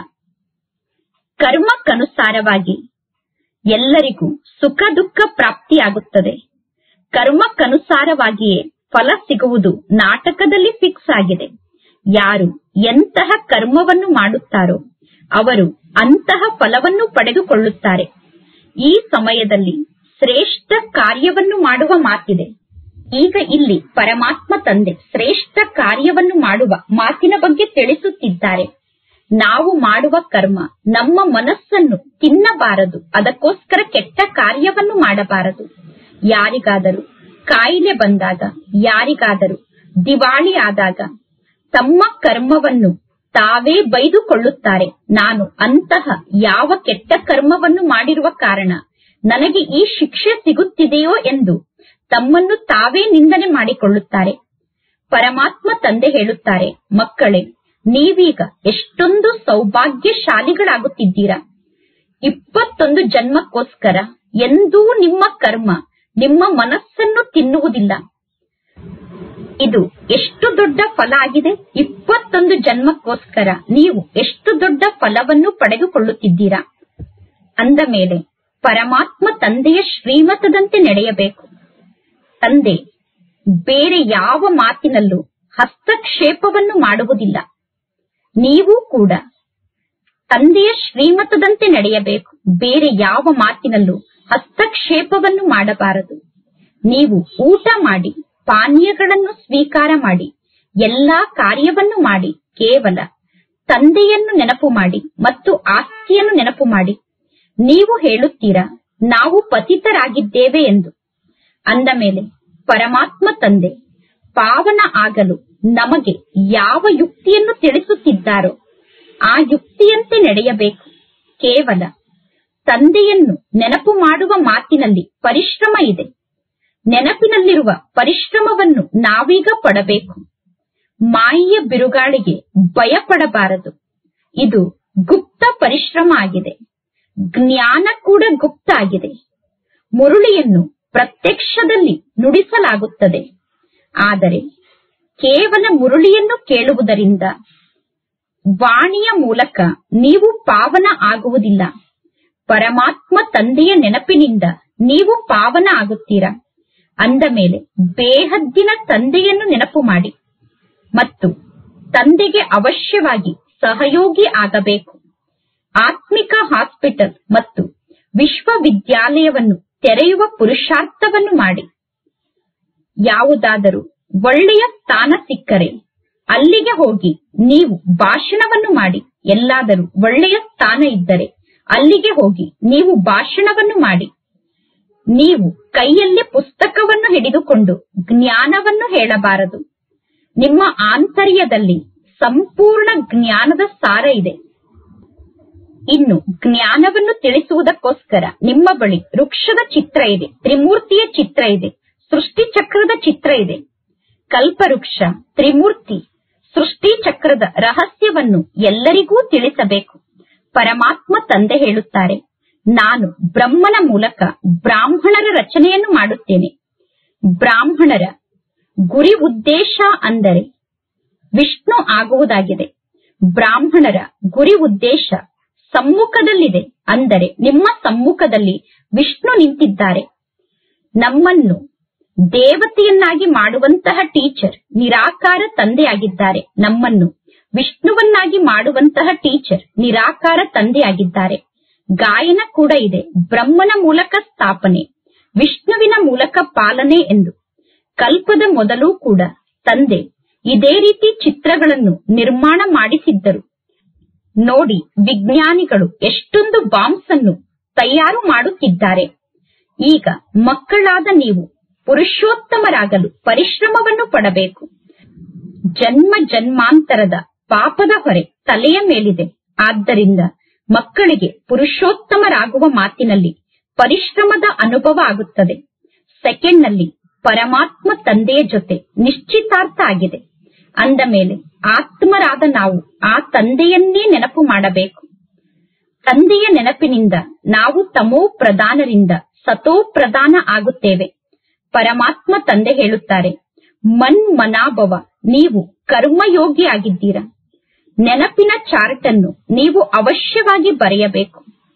ಕರ್ಮಕ್ಕನುಸಾರವಾಗಿ ಎಲ್ಲರಿಗೂ ಸುಖ ದುಃಖ ಪ್ರಾಪ್ತಿಯಾಗುತ್ತದೆ ಕರ್ಮಕ್ಕನುಸಾರವಾಗಿಯೇ ಫಲ ಸಿಗುವುದು ನಾಟಕದಲ್ಲಿ ಫಿಕ್ಸ್ ಆಗಿದೆ ಯಾರು ಎಂತಹ ಕರ್ಮವನ್ನು ಮಾಡುತ್ತಾರೋ ಅವರು ಅಂತಹ ಫಲವನ್ನು ಪಡೆದುಕೊಳ್ಳುತ್ತಾರೆ ಈ ಸಮಯದಲ್ಲಿ ಶ್ರೇಷ್ಠ ಕಾರ್ಯವನ್ನು ಮಾಡುವ ಮಾತಿದೆ ಈಗ ಇಲ್ಲಿ ಪರಮಾತ್ಮ ತಂದೆ ಶ್ರೇಷ್ಠ ಕಾರ್ಯವನ್ನು ಮಾಡುವ ಮಾತಿನ ಬಗ್ಗೆ ತಿಳಿಸುತ್ತಿದ್ದಾರೆ ನಾವು ಮಾಡುವ ಕರ್ಮ ನಮ್ಮ ಮನಸ್ಸನ್ನು ತಿನ್ನಬಾರದು ಅದಕ್ಕೋಸ್ಕರ ಕೆಟ್ಟ ಕಾರ್ಯವನ್ನು ಮಾಡಬಾರದು ಯಾರಿಗಾದರೂ ಕಾಯಿಲೆ ಬಂದಾಗ ಯಾರಿಗಾದರೂ ದಿವಾಳಿ ಆದಾಗ ತಮ್ಮ ಕರ್ಮವನ್ನು ತಾವೇ ಬೈದುಕೊಳ್ಳುತ್ತಾರೆ ನಾನು ಅಂತಹ ಯಾವ ಕೆಟ್ಟ ಕರ್ಮವನ್ನು ಮಾಡಿರುವ ಕಾರಣ ನನಗೆ ಈ ಶಿಕ್ಷೆ ಸಿಗುತ್ತಿದೆಯೋ ಎಂದು ತಮ್ಮನ್ನು ತಾವೇ ನಿಂದನೆ ಮಾಡಿಕೊಳ್ಳುತ್ತಾರೆ ಪರಮಾತ್ಮ ತಂದೆ ಹೇಳುತ್ತಾರೆ ಮಕ್ಕಳೇ ನೀವೀಗ ಎಷ್ಟೊಂದು ಸೌಭಾಗ್ಯಶಾಲಿಗಳಾಗುತ್ತಿದ್ದೀರಾ ಇಪ್ಪತ್ತೊಂದು ಜನ್ಮಕ್ಕೋಸ್ಕರ ಎಂದೂ ನಿಮ್ಮ ಕರ್ಮ ನಿಮ್ಮ ಮನಸ್ಸನ್ನು ತಿನ್ನುವುದಿಲ್ಲ ಇದು ಎಷ್ಟು ದೊಡ್ಡ ಫಲ ಆಗಿದೆ ಇಪ್ಪತ್ತೊಂದು ಜನ್ಮಕ್ಕೋಸ್ಕರ ನೀವು ಎಷ್ಟು ದೊಡ್ಡ ಫಲವನ್ನು ಪಡೆದುಕೊಳ್ಳುತ್ತಿದ್ದೀರಾ ಅಂದ ಮೇಲೆ ಪರಮಾತ್ಮ ತಂದೆಯ ಶ್ರೀಮತದಂತೆ ನಡೆಯಬೇಕು ತಂದೆ ಬೇರೆ ಯಾವ ಮಾತಿನಲ್ಲೂ ಹಸ್ತಕ್ಷೇಪವನ್ನು ಮಾಡುವುದಿಲ್ಲ ನೀವು ಕೂಡ ತಂದೆಯ ಶ್ರೀಮತದಂತೆ ನಡೆಯಬೇಕು ಬೇರೆ ಯಾವ ಮಾತಿನಲ್ಲೂ ಹಸ್ತಕ್ಷೇಪವನ್ನು ಮಾಡಬಾರದು ನೀವು ಊಟ ಮಾಡಿ ಪಾನೀಯಗಳನ್ನು ಸ್ವೀಕಾರ ಮಾಡಿ ಎಲ್ಲಾ ಕಾರ್ಯವನ್ನು ಮಾಡಿ ಕೇವಲ ತಂದೆಯನ್ನು ನೆನಪು ಮಾಡಿ ಮತ್ತು ಆಸ್ತಿಯನ್ನು ನೆನಪು ಮಾಡಿ ನೀವು ಹೇಳುತ್ತೀರಾ ನಾವು ಪತಿತರಾಗಿದ್ದೇವೆ ಎಂದು ಅಂದ ಮೇಲೆ ಪರಮಾತ್ಮ ತಂದೆ ಪಾವನ ಆಗಲು ನಮಗೆ ಯಾವ ಯುಕ್ತಿಯನ್ನು ತಿಳಿಸುತ್ತಿದ್ದಾರೋ ಆ ಯುಕ್ತಿಯಂತೆ ನಡೆಯಬೇಕು ಕೇವಲ ತಂದೆಯನ್ನು ನೆನಪು ಮಾಡುವ ಮಾತಿನಲ್ಲಿ ಪರಿಶ್ರಮ ಇದೆ ನೆನಪಿನಲ್ಲಿರುವ ಪರಿಶ್ರಮವನ್ನು ನಾವೀಗ ಪಡಬೇಕು ಮಾಯಿಯ ಬಿರುಗಾಳಿಗೆ ಭಯಪಡಬಾರದು ಇದು ಗುಪ್ತ ಪರಿಶ್ರಮ ಆಗಿದೆ ಜ್ಞಾನ ಕೂಡ ಗುಪ್ತ ಆಗಿದೆ ಮುರುಳಿಯನ್ನು ಪ್ರತ್ಯಕ್ಷದಲ್ಲಿ ನುಡಿಸಲಾಗುತ್ತದೆ ಆದರೆ ಕೇವಲ ಮುರುಳಿಯನ್ನು ಕೇಳುವುದರಿಂದ ವಾಣಿಯ ಮೂಲಕ ನೀವು ಪಾವನ ಆಗುವುದಿಲ್ಲ ಪರಮಾತ್ಮ ತಂದೆಯ ನೆನಪಿನಿಂದ ನೀವು ಪಾವನ ಆಗುತ್ತೀರಾ ಅಂದ ಮೇಲೆ ಬೇಹದ್ದಿನ ತಂದೆಯನ್ನು ನೆನಪು ಮಾಡಿ ಮತ್ತು ತಂದೆಗೆ ಅವಶ್ಯವಾಗಿ ಸಹಯೋಗಿ ಆಗಬೇಕು ಆತ್ಮಿಕ ಹಾಸ್ಪಿಟಲ್ ಮತ್ತು ವಿಶ್ವವಿದ್ಯಾಲಯವನ್ನು ತೆರೆಯುವ ಪುರುಷಾರ್ಥವನ್ನು ಮಾಡಿ ಯಾವುದಾದರೂ ಒಳ್ಳೆಯ ಸ್ಥಾನ ಸಿಕ್ಕರೆ ಅಲ್ಲಿಗೆ ಹೋಗಿ ನೀವು ಭಾಷಣವನ್ನು ಮಾಡಿ ಎಲ್ಲಾದರೂ ಒಳ್ಳೆಯ ಸ್ಥಾನ ಇದ್ದರೆ ಅಲ್ಲಿಗೆ ಹೋಗಿ ನೀವು ಭಾಷಣವನ್ನು ಮಾಡಿ ನೀವು ಕೈಯಲ್ಲಿ ಪುಸ್ತಕವನ್ನು ಹಿಡಿದುಕೊಂಡು ಜ್ಞಾನವನ್ನು ಹೇಳಬಾರದು ನಿಮ್ಮ ಆಂತರ್ಯದಲ್ಲಿ ಸಂಪೂರ್ಣ ಜ್ಞಾನದ ಸಾರ ಇದೆ ಇನ್ನು ಜ್ಞಾನವನ್ನು ತಿಳಿಸುವುದಕ್ಕೋಸ್ಕರ ನಿಮ್ಮ ಬಳಿ ವೃಕ್ಷದ ಚಿತ್ರ ಇದೆ ತ್ರಿಮೂರ್ತಿಯ ಚಿತ್ರ ಇದೆ ಸೃಷ್ಟಿ ಚಕ್ರದ ಚಿತ್ರ ಇದೆ ಕಲ್ಪವೃಕ್ಷ ತ್ರಿಮೂರ್ತಿ ಸೃಷ್ಟಿ ಚಕ್ರದ ರಹಸ್ಯವನ್ನು ಎಲ್ಲರಿಗೂ ತಿಳಿಸಬೇಕು ಪರಮಾತ್ಮ ತಂದೆ ಹೇಳುತ್ತಾರೆ ನಾನು ಬ್ರಹ್ಮನ ಮೂಲಕ ಬ್ರಾಹ್ಮಣರ ರಚನೆಯನ್ನು ಮಾಡುತ್ತೇನೆ ಬ್ರಾಹ್ಮಣರ ಗುರಿ ಉದ್ದೇಶ ಅಂದರೆ ವಿಷ್ಣು ಆಗುವುದಾಗಿದೆ ಬ್ರಾಹ್ಮಣರ ಗುರಿ ಉದ್ದೇಶ ಸಮ್ಮುಖದಲ್ಲಿದೆ ಅಂದರೆ ನಿಮ್ಮ ಸಮ್ಮುಖದಲ್ಲಿ ವಿಷ್ಣು ನಿಂತಿದ್ದಾರೆ ನಮ್ಮನ್ನು ದೇವತೆಯನ್ನಾಗಿ ಮಾಡುವಂತಹ ಟೀಚರ್ ನಿರಾಕಾರ ತಂದೆಯಾಗಿದ್ದಾರೆ ನಮ್ಮನ್ನು ವಿಷ್ಣುವನ್ನಾಗಿ ಮಾಡುವಂತಹ ಟೀಚರ್ ನಿರಾಕಾರ ತಂದೆಯಾಗಿದ್ದಾರೆ ಗಾಯನ ಕೂಡ ಇದೆ ಬ್ರಹ್ಮನ ಮೂಲಕ ಸ್ಥಾಪನೆ ವಿಷ್ಣುವಿನ ಮೂಲಕ ಪಾಲನೆ ಎಂದು ಕಲ್ಪದ ಮೊದಲು ಕೂಡ ತಂದೆ ಇದೇ ರೀತಿ ಚಿತ್ರಗಳನ್ನು ನಿರ್ಮಾಣ ಮಾಡಿಸಿದ್ದರು ನೋಡಿ ವಿಜ್ಞಾನಿಗಳು ಎಷ್ಟೊಂದು ಬಾಂಬ್ಸ್ ಅನ್ನು ತಯಾರು ಮಾಡುತ್ತಿದ್ದಾರೆ ಈಗ ಮಕ್ಕಳಾದ ನೀವು ಪುರುಷೋತ್ತಮರಾಗಲು ಪರಿಶ್ರಮವನ್ನು ಪಡಬೇಕು ಜನ್ಮ ಜನ್ಮಾಂತರದ ಪಾಪದ ಹೊರೆ ತಲೆಯ ಮೇಲಿದೆ ಆದ್ದರಿಂದ ಮಕ್ಕಳಿಗೆ ಪುರುಷೋತ್ತಮರಾಗುವ ಮಾತಿನಲ್ಲಿ ಪರಿಶ್ರಮದ ಅನುಭವ ಆಗುತ್ತದೆ ಸೆಕೆಂಡ್ನಲ್ಲಿ ಪರಮಾತ್ಮ ತಂದೆಯ ಜೊತೆ ನಿಶ್ಚಿತಾರ್ಥ ಆಗಿದೆ ಅಂದ ಮೇಲೆ ಆತ್ಮರಾದ ನಾವು ಆ ತಂದೆಯನ್ನೇ ನೆನಪು ಮಾಡಬೇಕು ತಂದೆಯ ನೆನಪಿನಿಂದ ನಾವು ತಮೋ ಪ್ರಧಾನರಿಂದ ಸತೋ ಪ್ರಧಾನ ಆಗುತ್ತೇವೆ ಪರಮಾತ್ಮ ತಂದೆ ಹೇಳುತ್ತಾರೆ ಮನ್ ಮನಾಭವ ನೀವು ಕರ್ಮಯೋಗಿ ಆಗಿದ್ದೀರಾ ನೆನಪಿನ ಚಾರ್ಟ್ ಅನ್ನು ನೀವು ಅವಶ್ಯವಾಗಿ ಬರೆಯಬೇಕು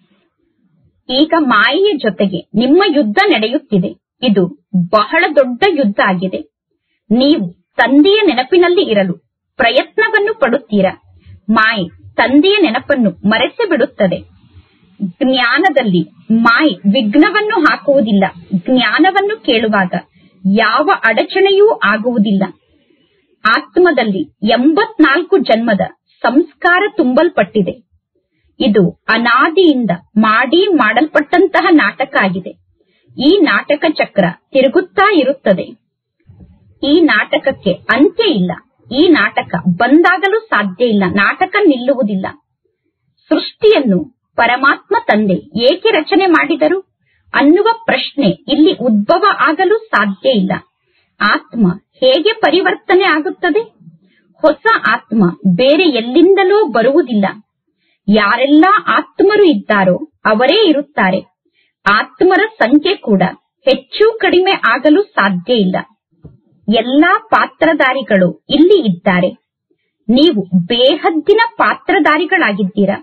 ಈಗ ಮಾಯೆಯ ಜೊತೆಗೆ ನಿಮ್ಮ ಯುದ್ಧ ನಡೆಯುತ್ತಿದೆ ಇದು ಬಹಳ ದೊಡ್ಡ ಯುದ್ಧ ಆಗಿದೆ ನೀವು ತಂದೆಯ ನೆನಪಿನಲ್ಲಿ ಇರಲು ಪ್ರಯತ್ನವನ್ನು ಪಡುತ್ತೀರಾ ಮಾಯೆ ತಂದೆಯ ನೆನಪನ್ನು ಮರೆಸಿ ಬಿಡುತ್ತದೆ ಜ್ಞಾನದಲ್ಲಿ ಮಾಯೆ ವಿಘ್ನವನ್ನು ಹಾಕುವುದಿಲ್ಲ ಜ್ಞಾನವನ್ನು ಕೇಳುವಾಗ ಯಾವ ಅಡಚಣೆಯೂ ಆಗುವುದಿಲ್ಲ ಆತ್ಮದಲ್ಲಿ ಎಂಬತ್ನಾಲ್ಕು ಜನ್ಮದ ಸಂಸ್ಕಾರ ತುಂಬಲ್ಪಟ್ಟಿದೆ ಇದು ಅನಾದಿಯಿಂದ ಮಾಡಿ ಮಾಡಲ್ಪಟ್ಟಂತಹ ನಾಟಕ ಆಗಿದೆ ಈ ನಾಟಕ ಚಕ್ರ ತಿರುಗುತ್ತಾ ಇರುತ್ತದೆ ಈ ನಾಟಕಕ್ಕೆ ಅಂತ್ಯ ಇಲ್ಲ ಈ ನಾಟಕ ಬಂದಾಗಲೂ ಸಾಧ್ಯ ಇಲ್ಲ ನಾಟಕ ನಿಲ್ಲುವುದಿಲ್ಲ ಸೃಷ್ಟಿಯನ್ನು ಪರಮಾತ್ಮ ತಂದೆ ಏಕೆ ರಚನೆ ಮಾಡಿದರು ಅನ್ನುವ ಪ್ರಶ್ನೆ ಇಲ್ಲಿ ಉದ್ಭವ ಆಗಲು ಸಾಧ್ಯ ಇಲ್ಲ ಆತ್ಮ ಹೇಗೆ ಪರಿವರ್ತನೆ ಆಗುತ್ತದೆ ಹೊಸ ಆತ್ಮ ಬೇರೆ ಎಲ್ಲಿಂದಲೂ ಬರುವುದಿಲ್ಲ ಯಾರೆಲ್ಲಾ ಆತ್ಮರು ಇದ್ದಾರೋ ಅವರೇ ಇರುತ್ತಾರೆ ಆತ್ಮರ ಸಂಖ್ಯೆ ಕೂಡ ಹೆಚ್ಚು ಕಡಿಮೆ ಆಗಲು ಸಾಧ್ಯ ಇಲ್ಲ ಎಲ್ಲಾ ಪಾತ್ರಧಾರಿಗಳು ಇಲ್ಲಿ ಇದ್ದಾರೆ ನೀವು ಬೇಹದ್ದಿನ ಪಾತ್ರಧಾರಿಗಳಾಗಿದ್ದೀರಾ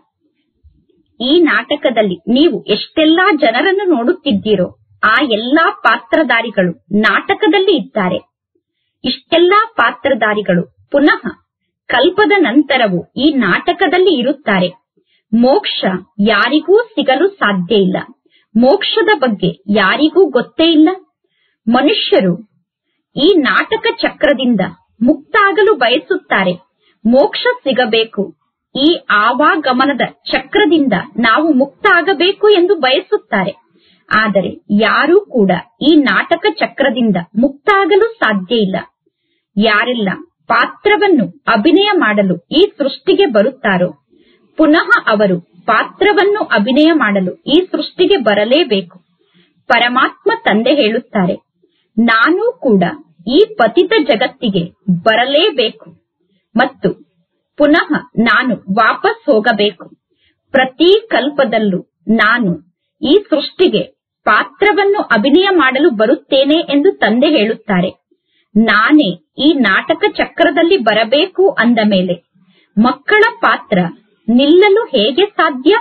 ಈ ನಾಟಕದಲ್ಲಿ ನೀವು ಎಷ್ಟೆಲ್ಲಾ ಜನರನ್ನು ನೋಡುತ್ತಿದ್ದೀರೋ ಆ ಎಲ್ಲಾ ಪಾತ್ರಧಾರಿಗಳು ನಾಟಕದಲ್ಲಿ ಇದ್ದಾರೆ ಇಷ್ಟೆಲ್ಲಾ ಪಾತ್ರಧಾರಿಗಳು ಪುನಃ ಕಲ್ಪದ ನಂತರವೂ ಈ ನಾಟಕದಲ್ಲಿ ಇರುತ್ತಾರೆ ಮೋಕ್ಷ ಯಾರಿಗೂ ಸಿಗಲು ಸಾಧ್ಯ ಇಲ್ಲ ಮೋಕ್ಷದ ಬಗ್ಗೆ ಯಾರಿಗೂ ಗೊತ್ತೇ ಇಲ್ಲ ಮನುಷ್ಯರು ಈ ನಾಟಕ ಚಕ್ರದಿಂದ ಮುಕ್ತ ಆಗಲು ಬಯಸುತ್ತಾರೆ ಮೋಕ್ಷ ಸಿಗಬೇಕು ಈ ಆವಾಗಮನದ ಚಕ್ರದಿಂದ ನಾವು ಮುಕ್ತ ಆಗಬೇಕು ಎಂದು ಬಯಸುತ್ತಾರೆ ಆದರೆ ಯಾರೂ ಕೂಡ ಈ ನಾಟಕ ಚಕ್ರದಿಂದ ಮುಕ್ತ ಆಗಲು ಸಾಧ್ಯ ಇಲ್ಲ ಯಾರೆಲ್ಲ ಪಾತ್ರವನ್ನು ಅಭಿನಯ ಮಾಡಲು ಈ ಸೃಷ್ಟಿಗೆ ಬರುತ್ತಾರೋ ಪುನಃ ಅವರು ಪಾತ್ರವನ್ನು ಅಭಿನಯ ಮಾಡಲು ಈ ಸೃಷ್ಟಿಗೆ ಬರಲೇಬೇಕು ಪರಮಾತ್ಮ ತಂದೆ ಹೇಳುತ್ತಾರೆ ನಾನು ಕೂಡ ಈ ಪತಿತ ಜಗತ್ತಿಗೆ ಬರಲೇಬೇಕು ಮತ್ತು ಪುನಃ ನಾನು ವಾಪಸ್ ಹೋಗಬೇಕು ಪ್ರತಿ ಕಲ್ಪದಲ್ಲೂ ನಾನು ಈ ಸೃಷ್ಟಿಗೆ ಪಾತ್ರವನ್ನು ಅಭಿನಯ ಮಾಡಲು ಬರುತ್ತೇನೆ ಎಂದು ತಂದೆ ಹೇಳುತ್ತಾರೆ ನಾನೇ ಈ ನಾಟಕ ಚಕ್ರದಲ್ಲಿ ಬರಬೇಕು ಅಂದ ಮೇಲೆ ಮಕ್ಕಳ ಪಾತ್ರ ನಿಲ್ಲಲು ಹೇಗೆ ಸಾಧ್ಯ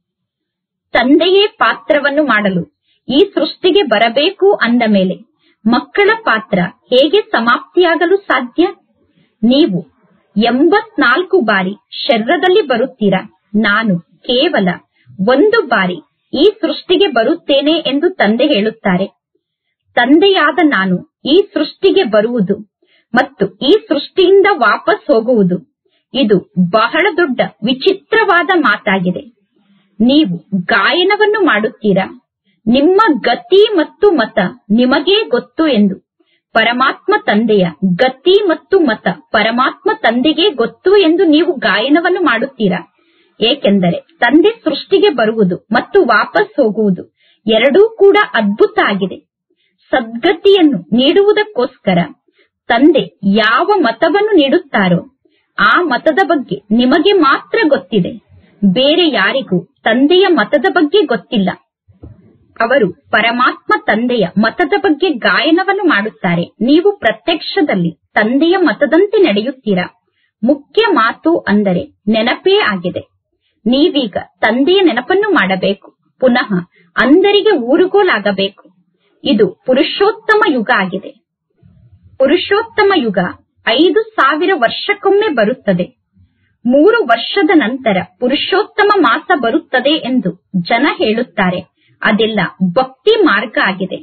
ತಂದೆಯೇ ಪಾತ್ರವನ್ನು ಮಾಡಲು ಈ ಸೃಷ್ಟಿಗೆ ಬರಬೇಕು ಅಂದ ಮೇಲೆ ಮಕ್ಕಳ ಪಾತ್ರ ಹೇಗೆ ಸಮಾಪ್ತಿಯಾಗಲು ಸಾಧ್ಯ ನೀವು ಎಂಬತ್ನಾಲ್ಕು ಬಾರಿ ಶರೀರದಲ್ಲಿ ಬರುತ್ತೀರಾ ನಾನು ಕೇವಲ ಒಂದು ಬಾರಿ ಈ ಸೃಷ್ಟಿಗೆ ಬರುತ್ತೇನೆ ಎಂದು ತಂದೆ ಹೇಳುತ್ತಾರೆ ತಂದೆಯಾದ ನಾನು ಈ ಸೃಷ್ಟಿಗೆ ಬರುವುದು ಮತ್ತು ಈ ಸೃಷ್ಟಿಯಿಂದ ವಾಪಸ್ ಹೋಗುವುದು ಇದು ಬಹಳ ದೊಡ್ಡ ವಿಚಿತ್ರವಾದ ಮಾತಾಗಿದೆ ನೀವು ಗಾಯನವನ್ನು ಮಾಡುತ್ತೀರಾ ನಿಮ್ಮ ಗತಿ ಮತ್ತು ಮತ ನಿಮಗೇ ಗೊತ್ತು ಎಂದು ಪರಮಾತ್ಮ ತಂದೆಯ ಗತಿ ಮತ್ತು ಮತ ಪರಮಾತ್ಮ ತಂದೆಗೆ ಗೊತ್ತು ಎಂದು ನೀವು ಗಾಯನವನ್ನು ಮಾಡುತ್ತೀರಾ ಏಕೆಂದರೆ ತಂದೆ ಸೃಷ್ಟಿಗೆ ಬರುವುದು ಮತ್ತು ವಾಪಸ್ ಹೋಗುವುದು ಎರಡೂ ಕೂಡ ಅದ್ಭುತ ಆಗಿದೆ ಸದ್ಗತಿಯನ್ನು ನೀಡುವುದಕ್ಕೋಸ್ಕರ ತಂದೆ ಯಾವ ಮತವನ್ನು ನೀಡುತ್ತಾರೋ ಆ ಮತದ ಬಗ್ಗೆ ನಿಮಗೆ ಮಾತ್ರ ಗೊತ್ತಿದೆ ಬೇರೆ ಯಾರಿಗೂ ತಂದೆಯ ಮತದ ಬಗ್ಗೆ ಗೊತ್ತಿಲ್ಲ ಅವರು ಪರಮಾತ್ಮ ತಂದೆಯ ಮತದ ಬಗ್ಗೆ ಗಾಯನವನ್ನು ಮಾಡುತ್ತಾರೆ ನೀವು ಪ್ರತ್ಯಕ್ಷದಲ್ಲಿ ತಂದೆಯ ಮತದಂತೆ ನಡೆಯುತ್ತೀರಾ ಮುಖ್ಯ ಮಾತು ಅಂದರೆ ನೆನಪೇ ಆಗಿದೆ ನೀವೀಗ ತಂದೆಯ ನೆನಪನ್ನು ಮಾಡಬೇಕು ಪುನಃ ಅಂದರಿಗೆ ಊರುಗೋಲಾಗಬೇಕು ಇದು ಪುರುಷೋತ್ತಮ ಯುಗ ಆಗಿದೆ ಪುರುಷೋತ್ತಮ ಯುಗ ಐದು ಸಾವಿರ ವರ್ಷಕ್ಕೊಮ್ಮೆ ಬರುತ್ತದೆ ಮೂರು ವರ್ಷದ ನಂತರ ಪುರುಷೋತ್ತಮ ಮಾಸ ಬರುತ್ತದೆ ಎಂದು ಜನ ಹೇಳುತ್ತಾರೆ ಅದೆಲ್ಲ ಭಕ್ತಿ ಮಾರ್ಗ ಆಗಿದೆ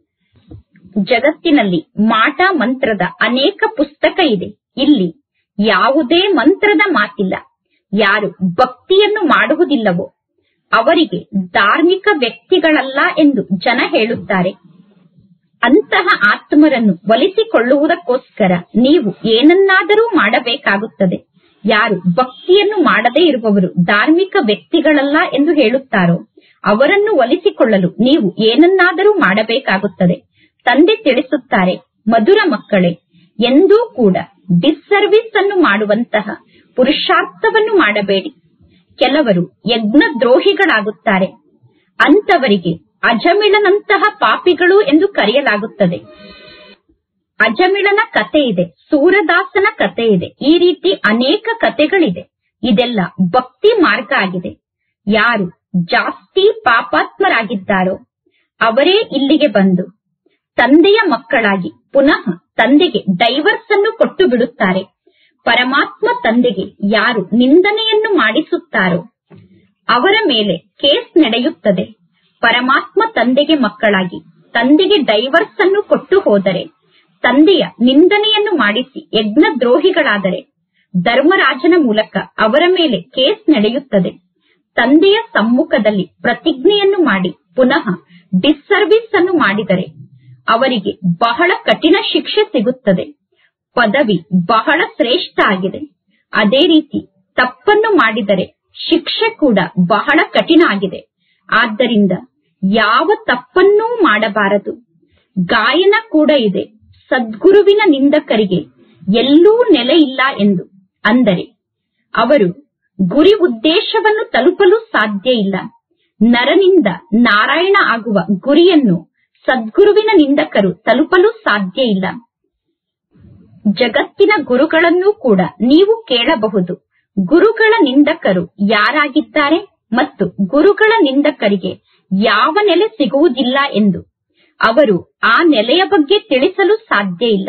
ಜಗತ್ತಿನಲ್ಲಿ ಮಾಟ ಮಂತ್ರದ ಅನೇಕ ಪುಸ್ತಕ ಇದೆ ಇಲ್ಲಿ ಯಾವುದೇ ಮಂತ್ರದ ಮಾತಿಲ್ಲ ಯಾರು ಭಕ್ತಿಯನ್ನು ಮಾಡುವುದಿಲ್ಲವೋ ಅವರಿಗೆ ಧಾರ್ಮಿಕ ವ್ಯಕ್ತಿಗಳಲ್ಲ ಎಂದು ಜನ ಹೇಳುತ್ತಾರೆ ಅಂತಹ ಆತ್ಮರನ್ನು ಒಲಿಸಿಕೊಳ್ಳುವುದಕ್ಕೋಸ್ಕರ ನೀವು ಏನನ್ನಾದರೂ ಮಾಡಬೇಕಾಗುತ್ತದೆ ಯಾರು ಭಕ್ತಿಯನ್ನು ಮಾಡದೇ ಇರುವವರು ಧಾರ್ಮಿಕ ವ್ಯಕ್ತಿಗಳಲ್ಲ ಎಂದು ಹೇಳುತ್ತಾರೋ ಅವರನ್ನು ಒಲಿಸಿಕೊಳ್ಳಲು ನೀವು ಏನನ್ನಾದರೂ ಮಾಡಬೇಕಾಗುತ್ತದೆ ತಂದೆ ತಿಳಿಸುತ್ತಾರೆ ಮಧುರ ಮಕ್ಕಳೇ ಎಂದೂ ಕೂಡ ಡಿಸ್ಸರ್ವಿಸ್ ಅನ್ನು ಮಾಡುವಂತಹ ಪುರುಷಾರ್ಥವನ್ನು ಮಾಡಬೇಡಿ ಕೆಲವರು ಯಜ್ಞ ದ್ರೋಹಿಗಳಾಗುತ್ತಾರೆ ಅಂತವರಿಗೆ ಅಜಮಿಳನಂತಹ ಪಾಪಿಗಳು ಎಂದು ಕರೆಯಲಾಗುತ್ತದೆ ಅಜಮಿಳನ ಕತೆ ಇದೆ ಸೂರದಾಸನ ಕತೆ ಇದೆ ಈ ರೀತಿ ಅನೇಕ ಕತೆಗಳಿದೆ ಇದೆಲ್ಲ ಭಕ್ತಿ ಮಾರ್ಗ ಆಗಿದೆ ಯಾರು ಜಾಸ್ತಿ ಪಾಪಾತ್ಮರಾಗಿದ್ದಾರೋ ಅವರೇ ಇಲ್ಲಿಗೆ ಬಂದು ತಂದೆಯ ಮಕ್ಕಳಾಗಿ ಪುನಃ ತಂದೆಗೆ ಡೈವರ್ಸ್ ಅನ್ನು ಕೊಟ್ಟು ಬಿಡುತ್ತಾರೆ ಪರಮಾತ್ಮ ತಂದೆಗೆ ಯಾರು ನಿಂದನೆಯನ್ನು ಮಾಡಿಸುತ್ತಾರೋ ಅವರ ಮೇಲೆ ಕೇಸ್ ನಡೆಯುತ್ತದೆ ಪರಮಾತ್ಮ ತಂದೆಗೆ ಮಕ್ಕಳಾಗಿ ತಂದೆಗೆ ಡೈವರ್ಸ್ ಅನ್ನು ಕೊಟ್ಟು ಹೋದರೆ ತಂದೆಯ ನಿಂದನೆಯನ್ನು ಮಾಡಿಸಿ ಯಜ್ಞ ದ್ರೋಹಿಗಳಾದರೆ ಧರ್ಮರಾಜನ ಮೂಲಕ ಅವರ ಮೇಲೆ ಕೇಸ್ ನಡೆಯುತ್ತದೆ ತಂದೆಯ ಸಮ್ಮುಖದಲ್ಲಿ ಪ್ರತಿಜ್ಞೆಯನ್ನು ಮಾಡಿ ಪುನಃ ಡಿಸ್ಸರ್ವಿಸ್ ಅನ್ನು ಮಾಡಿದರೆ ಅವರಿಗೆ ಬಹಳ ಕಠಿಣ ಶಿಕ್ಷೆ ಸಿಗುತ್ತದೆ ಪದವಿ ಬಹಳ ಶ್ರೇಷ್ಠ ಆಗಿದೆ ಅದೇ ರೀತಿ ತಪ್ಪನ್ನು ಮಾಡಿದರೆ ಶಿಕ್ಷೆ ಕೂಡ ಬಹಳ ಕಠಿಣ ಆಗಿದೆ ಆದ್ದರಿಂದ ಯಾವ ತಪ್ಪನ್ನೂ ಮಾಡಬಾರದು ಗಾಯನ ಕೂಡ ಇದೆ ಸದ್ಗುರುವಿನ ನಿಂದಕರಿಗೆ ಎಲ್ಲೂ ನೆಲೆ ಇಲ್ಲ ಎಂದು ಅಂದರೆ ಅವರು ಗುರಿ ಉದ್ದೇಶವನ್ನು ತಲುಪಲು ಸಾಧ್ಯ ಇಲ್ಲ ನರನಿಂದ ನಾರಾಯಣ ಆಗುವ ಗುರಿಯನ್ನು ಸದ್ಗುರುವಿನ ನಿಂದಕರು ತಲುಪಲು ಸಾಧ್ಯ ಇಲ್ಲ ಜಗತ್ತಿನ ಗುರುಗಳನ್ನೂ ಕೂಡ ನೀವು ಕೇಳಬಹುದು ಗುರುಗಳ ನಿಂದಕರು ಯಾರಾಗಿದ್ದಾರೆ ಮತ್ತು ಗುರುಗಳ ನಿಂದಕರಿಗೆ ಯಾವ ನೆಲೆ ಸಿಗುವುದಿಲ್ಲ ಎಂದು ಅವರು ಆ ನೆಲೆಯ ಬಗ್ಗೆ ತಿಳಿಸಲು ಸಾಧ್ಯ ಇಲ್ಲ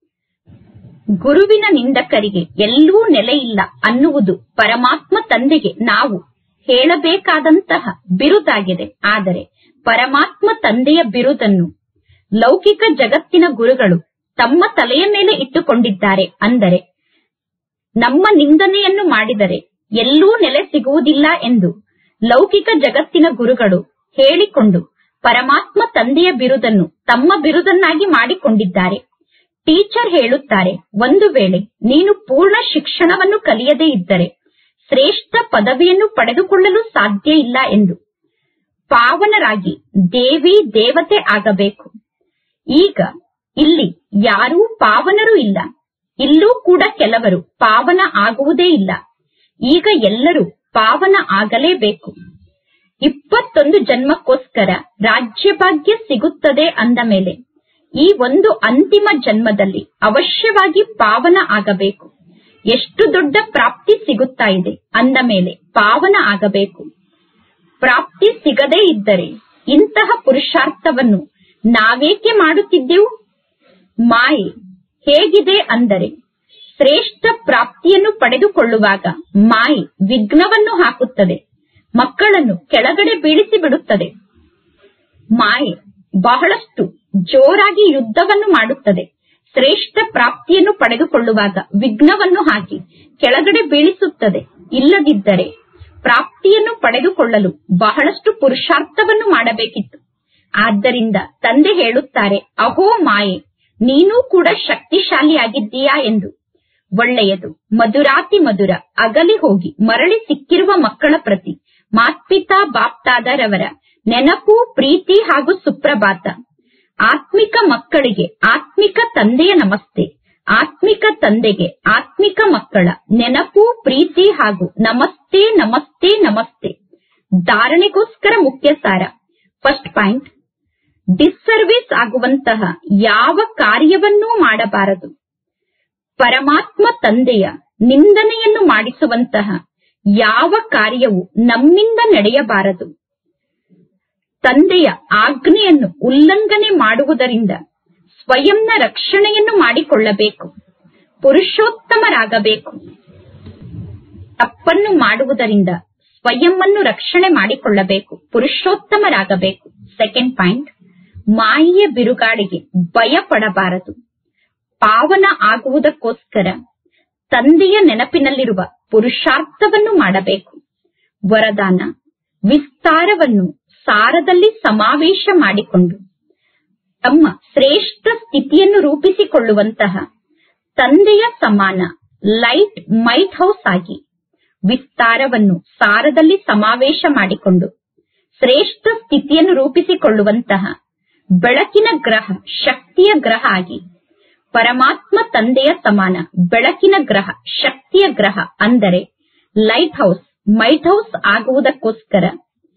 ಗುರುವಿನ ನಿಂದಕರಿಗೆ ಎಲ್ಲೂ ನೆಲೆ ಇಲ್ಲ ಅನ್ನುವುದು ಪರಮಾತ್ಮ ತಂದೆಗೆ ನಾವು ಹೇಳಬೇಕಾದಂತಹ ಬಿರುದಾಗಿದೆ ಆದರೆ ಪರಮಾತ್ಮ ತಂದೆಯ ಬಿರುದನ್ನು ಲೌಕಿಕ ಜಗತ್ತಿನ ಗುರುಗಳು ತಮ್ಮ ತಲೆಯ ಮೇಲೆ ಇಟ್ಟುಕೊಂಡಿದ್ದಾರೆ ಅಂದರೆ ನಮ್ಮ ನಿಂದನೆಯನ್ನು ಮಾಡಿದರೆ ಎಲ್ಲೂ ನೆಲೆ ಸಿಗುವುದಿಲ್ಲ ಎಂದು ಲೌಕಿಕ ಜಗತ್ತಿನ ಗುರುಗಳು ಹೇಳಿಕೊಂಡು ಪರಮಾತ್ಮ ತಂದೆಯ ಬಿರುದನ್ನು ತಮ್ಮ ಬಿರುದನ್ನಾಗಿ ಮಾಡಿಕೊಂಡಿದ್ದಾರೆ ಟೀಚರ್ ಹೇಳುತ್ತಾರೆ ಒಂದು ವೇಳೆ ನೀನು ಪೂರ್ಣ ಶಿಕ್ಷಣವನ್ನು ಕಲಿಯದೇ ಇದ್ದರೆ ಶ್ರೇಷ್ಠ ಪದವಿಯನ್ನು ಪಡೆದುಕೊಳ್ಳಲು ಸಾಧ್ಯ ಇಲ್ಲ ಎಂದು ಪಾವನರಾಗಿ ದೇವಿ ದೇವತೆ ಆಗಬೇಕು ಈಗ ಇಲ್ಲಿ ಯಾರೂ ಪಾವನರು ಇಲ್ಲ ಇಲ್ಲೂ ಕೂಡ ಕೆಲವರು ಪಾವನ ಆಗುವುದೇ ಇಲ್ಲ ಈಗ ಎಲ್ಲರೂ ಪಾವನ ಆಗಲೇಬೇಕು ಇಪ್ಪತ್ತೊಂದು ಜನ್ಮಕ್ಕೋಸ್ಕರ ರಾಜ್ಯಭಾಗ್ಯ ಸಿಗುತ್ತದೆ ಅಂದ ಮೇಲೆ ಈ ಒಂದು ಅಂತಿಮ ಜನ್ಮದಲ್ಲಿ ಅವಶ್ಯವಾಗಿ ಪಾವನ ಆಗಬೇಕು ಎಷ್ಟು ದೊಡ್ಡ ಪ್ರಾಪ್ತಿ ಸಿಗುತ್ತಾ ಇದೆ ಅಂದ ಮೇಲೆ ಪಾವನ ಆಗಬೇಕು ಪ್ರಾಪ್ತಿ ಸಿಗದೇ ಇದ್ದರೆ ಇಂತಹ ಪುರುಷಾರ್ಥವನ್ನು ನಾವೇಕೆ ಮಾಡುತ್ತಿದ್ದೆವು ಮಾಯೆ ಹೇಗಿದೆ ಅಂದರೆ ಶ್ರೇಷ್ಠ ಪ್ರಾಪ್ತಿಯನ್ನು ಪಡೆದುಕೊಳ್ಳುವಾಗ ಮಾಯೆ ವಿಘ್ನವನ್ನು ಹಾಕುತ್ತದೆ ಮಕ್ಕಳನ್ನು ಕೆಳಗಡೆ ಬೀಳಿಸಿ ಬಿಡುತ್ತದೆ ಮಾಯೆ ಬಹಳಷ್ಟು ಜೋರಾಗಿ ಯುದ್ಧವನ್ನು ಮಾಡುತ್ತದೆ ಶ್ರೇಷ್ಠ ಪ್ರಾಪ್ತಿಯನ್ನು ಪಡೆದುಕೊಳ್ಳುವಾಗ ವಿಘ್ನವನ್ನು ಹಾಕಿ ಕೆಳಗಡೆ ಬೀಳಿಸುತ್ತದೆ ಇಲ್ಲದಿದ್ದರೆ ಪ್ರಾಪ್ತಿಯನ್ನು ಪಡೆದುಕೊಳ್ಳಲು ಬಹಳಷ್ಟು ಪುರುಷಾರ್ಥವನ್ನು ಮಾಡಬೇಕಿತ್ತು ಆದ್ದರಿಂದ ತಂದೆ ಹೇಳುತ್ತಾರೆ ಅಹೋ ಮಾಯೆ ನೀನೂ ಕೂಡ ಶಕ್ತಿಶಾಲಿಯಾಗಿದ್ದೀಯಾ ಎಂದು ಒಳ್ಳೆಯದು ಮಧುರಾತಿ ಮಧುರ ಅಗಲಿ ಹೋಗಿ ಮರಳಿ ಸಿಕ್ಕಿರುವ ಮಕ್ಕಳ ಪ್ರತಿ ಮಾತ್ಪಿತಾ ಬಾಪ್ತಾದರವರ ನೆನಪು ಪ್ರೀತಿ ಹಾಗೂ ಸುಪ್ರಭಾತ ಆತ್ಮಿಕ ಮಕ್ಕಳಿಗೆ ಆತ್ಮಿಕ ತಂದೆಯ ನಮಸ್ತೆ ಆತ್ಮಿಕ ತಂದೆಗೆ ಆತ್ಮಿಕ ಮಕ್ಕಳ ನೆನಪು ಪ್ರೀತಿ ಹಾಗೂ ನಮಸ್ತೆ ನಮಸ್ತೆ ನಮಸ್ತೆ ಧಾರಣೆಗೋಸ್ಕರ ಮುಖ್ಯ ಸಾರ ಫಸ್ಟ್ ಪಾಯಿಂಟ್ ಡಿಸ್ಸರ್ವಿಸ್ ಆಗುವಂತಹ ಯಾವ ಕಾರ್ಯವನ್ನೂ ಮಾಡಬಾರದು ಪರಮಾತ್ಮ ತಂದೆಯ ನಿಂದನೆಯನ್ನು ಮಾಡಿಸುವಂತಹ ಯಾವ ಕಾರ್ಯವು ನಮ್ಮಿಂದ ನಡೆಯಬಾರದು ತಂದೆಯ ಆಜ್ಞೆಯನ್ನು ಉಲ್ಲಂಘನೆ ಮಾಡುವುದರಿಂದ ಸ್ವಯಂನ ರಕ್ಷಣೆಯನ್ನು ಮಾಡಿಕೊಳ್ಳಬೇಕು ಪುರುಷೋತ್ತಮರಾಗಬೇಕು ತಪ್ಪನ್ನು ಮಾಡುವುದರಿಂದ ಸ್ವಯಂವನ್ನು ರಕ್ಷಣೆ ಮಾಡಿಕೊಳ್ಳಬೇಕು ಪುರುಷೋತ್ತಮರಾಗಬೇಕು ಸೆಕೆಂಡ್ ಪಾಯಿಂಟ್ ಮಾಯೆಯ ಬಿರುಗಾಳಿಗೆ ಭಯ ಪಡಬಾರದು ಪಾವನ ಆಗುವುದಕ್ಕೋಸ್ಕರ ತಂದೆಯ ನೆನಪಿನಲ್ಲಿರುವ ಪುರುಷಾರ್ಥವನ್ನು ಮಾಡಬೇಕು ವರದಾನ ವಿಸ್ತಾರವನ್ನು ಸಾರದಲ್ಲಿ ಸಮಾವೇಶ ಮಾಡಿಕೊಂಡು ತಮ್ಮ ಶ್ರೇಷ್ಠ ಸ್ಥಿತಿಯನ್ನು ರೂಪಿಸಿಕೊಳ್ಳುವಂತಹ ತಂದೆಯ ಸಮಾನ ಲೈಟ್ ಮೈಟ್ ಹೌಸ್ ಆಗಿ ವಿಸ್ತಾರವನ್ನು ಸಾರದಲ್ಲಿ ಸಮಾವೇಶ ಮಾಡಿಕೊಂಡು ಶ್ರೇಷ್ಠ ಸ್ಥಿತಿಯನ್ನು ರೂಪಿಸಿಕೊಳ್ಳುವಂತಹ ಬೆಳಕಿನ ಗ್ರಹ ಶಕ್ತಿಯ ಗ್ರಹ ಆಗಿ ಪರಮಾತ್ಮ ತಂದೆಯ ಸಮಾನ ಬೆಳಕಿನ ಗ್ರಹ ಶಕ್ತಿಯ ಗ್ರಹ ಅಂದರೆ ಲೈಟ್ ಹೌಸ್ ಮೈಟ್ ಹೌಸ್ ಆಗುವುದಕ್ಕೋಸ್ಕರ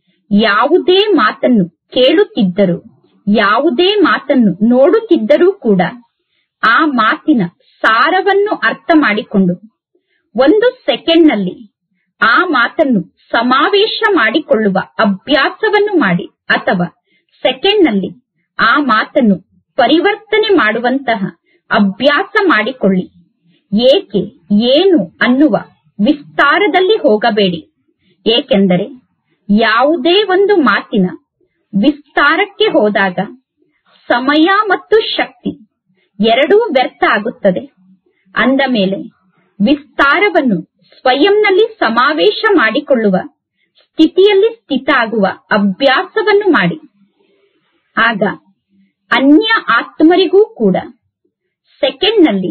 ಯಾವುದೇ ಮಾತನ್ನು ಕೇಳುತ್ತಿದ್ದರೂ ಯಾವುದೇ ಮಾತನ್ನು ನೋಡುತ್ತಿದ್ದರೂ ಕೂಡ ಆ ಮಾತಿನ ಸಾರವನ್ನು ಅರ್ಥ ಮಾಡಿಕೊಂಡು ಒಂದು ಸೆಕೆಂಡ್ನಲ್ಲಿ ಆ ಮಾತನ್ನು ಸಮಾವೇಶ ಮಾಡಿಕೊಳ್ಳುವ ಅಭ್ಯಾಸವನ್ನು ಮಾಡಿ ಅಥವಾ ಸೆಕೆಂಡ್ನಲ್ಲಿ ಆ ಮಾತನ್ನು ಪರಿವರ್ತನೆ ಮಾಡುವಂತಹ ಅಭ್ಯಾಸ ಮಾಡಿಕೊಳ್ಳಿ ಏಕೆ ಏನು ಅನ್ನುವ ವಿಸ್ತಾರದಲ್ಲಿ ಹೋಗಬೇಡಿ ಏಕೆಂದರೆ ಯಾವುದೇ ಒಂದು ಮಾತಿನ ವಿಸ್ತಾರಕ್ಕೆ ಹೋದಾಗ ಸಮಯ ಮತ್ತು ಶಕ್ತಿ ಎರಡೂ ವ್ಯರ್ಥ ಆಗುತ್ತದೆ ಅಂದ ಮೇಲೆ ವಿಸ್ತಾರವನ್ನು ಸ್ವಯಂನಲ್ಲಿ ಸಮಾವೇಶ ಮಾಡಿಕೊಳ್ಳುವ ಸ್ಥಿತಿಯಲ್ಲಿ ಸ್ಥಿತ ಆಗುವ ಅಭ್ಯಾಸವನ್ನು ಮಾಡಿ ಆಗ ಅನ್ಯ ಆತ್ಮರಿಗೂ ಕೂಡ ಸೆಕೆಂಡ್ನಲ್ಲಿ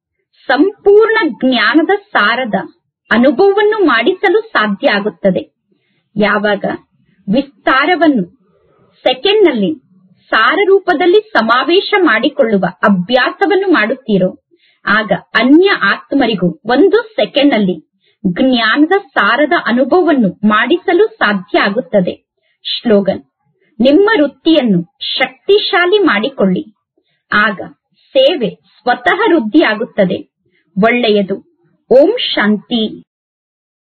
ಸಂಪೂರ್ಣ ಜ್ಞಾನದ ಸಾರದ ಅನುಭವವನ್ನು ಮಾಡಿಸಲು ಸಾಧ್ಯ ಆಗುತ್ತದೆ ಯಾವಾಗ ವಿಸ್ತಾರವನ್ನು ಸೆಕೆಂಡ್ನಲ್ಲಿ ಸಾರ ರೂಪದಲ್ಲಿ ಸಮಾವೇಶ ಮಾಡಿಕೊಳ್ಳುವ ಅಭ್ಯಾಸವನ್ನು ಮಾಡುತ್ತೀರೋ ಆಗ ಅನ್ಯ ಆತ್ಮರಿಗೂ ಒಂದು ಸೆಕೆಂಡ್ನಲ್ಲಿ ಜ್ಞಾನದ ಸಾರದ ಅನುಭವವನ್ನು ಮಾಡಿಸಲು ಸಾಧ್ಯ ಆಗುತ್ತದೆ ಶ್ಲೋಗನ್ ನಿಮ್ಮ ವೃತ್ತಿಯನ್ನು ಶಕ್ತಿಶಾಲಿ ಮಾಡಿಕೊಳ್ಳಿ ಆಗ ಸೇವೆ ಸ್ವತಃ ವೃದ್ಧಿಯಾಗುತ್ತದೆ ಒಳ್ಳೆಯದು ಓಂ ಶಾಂತಿ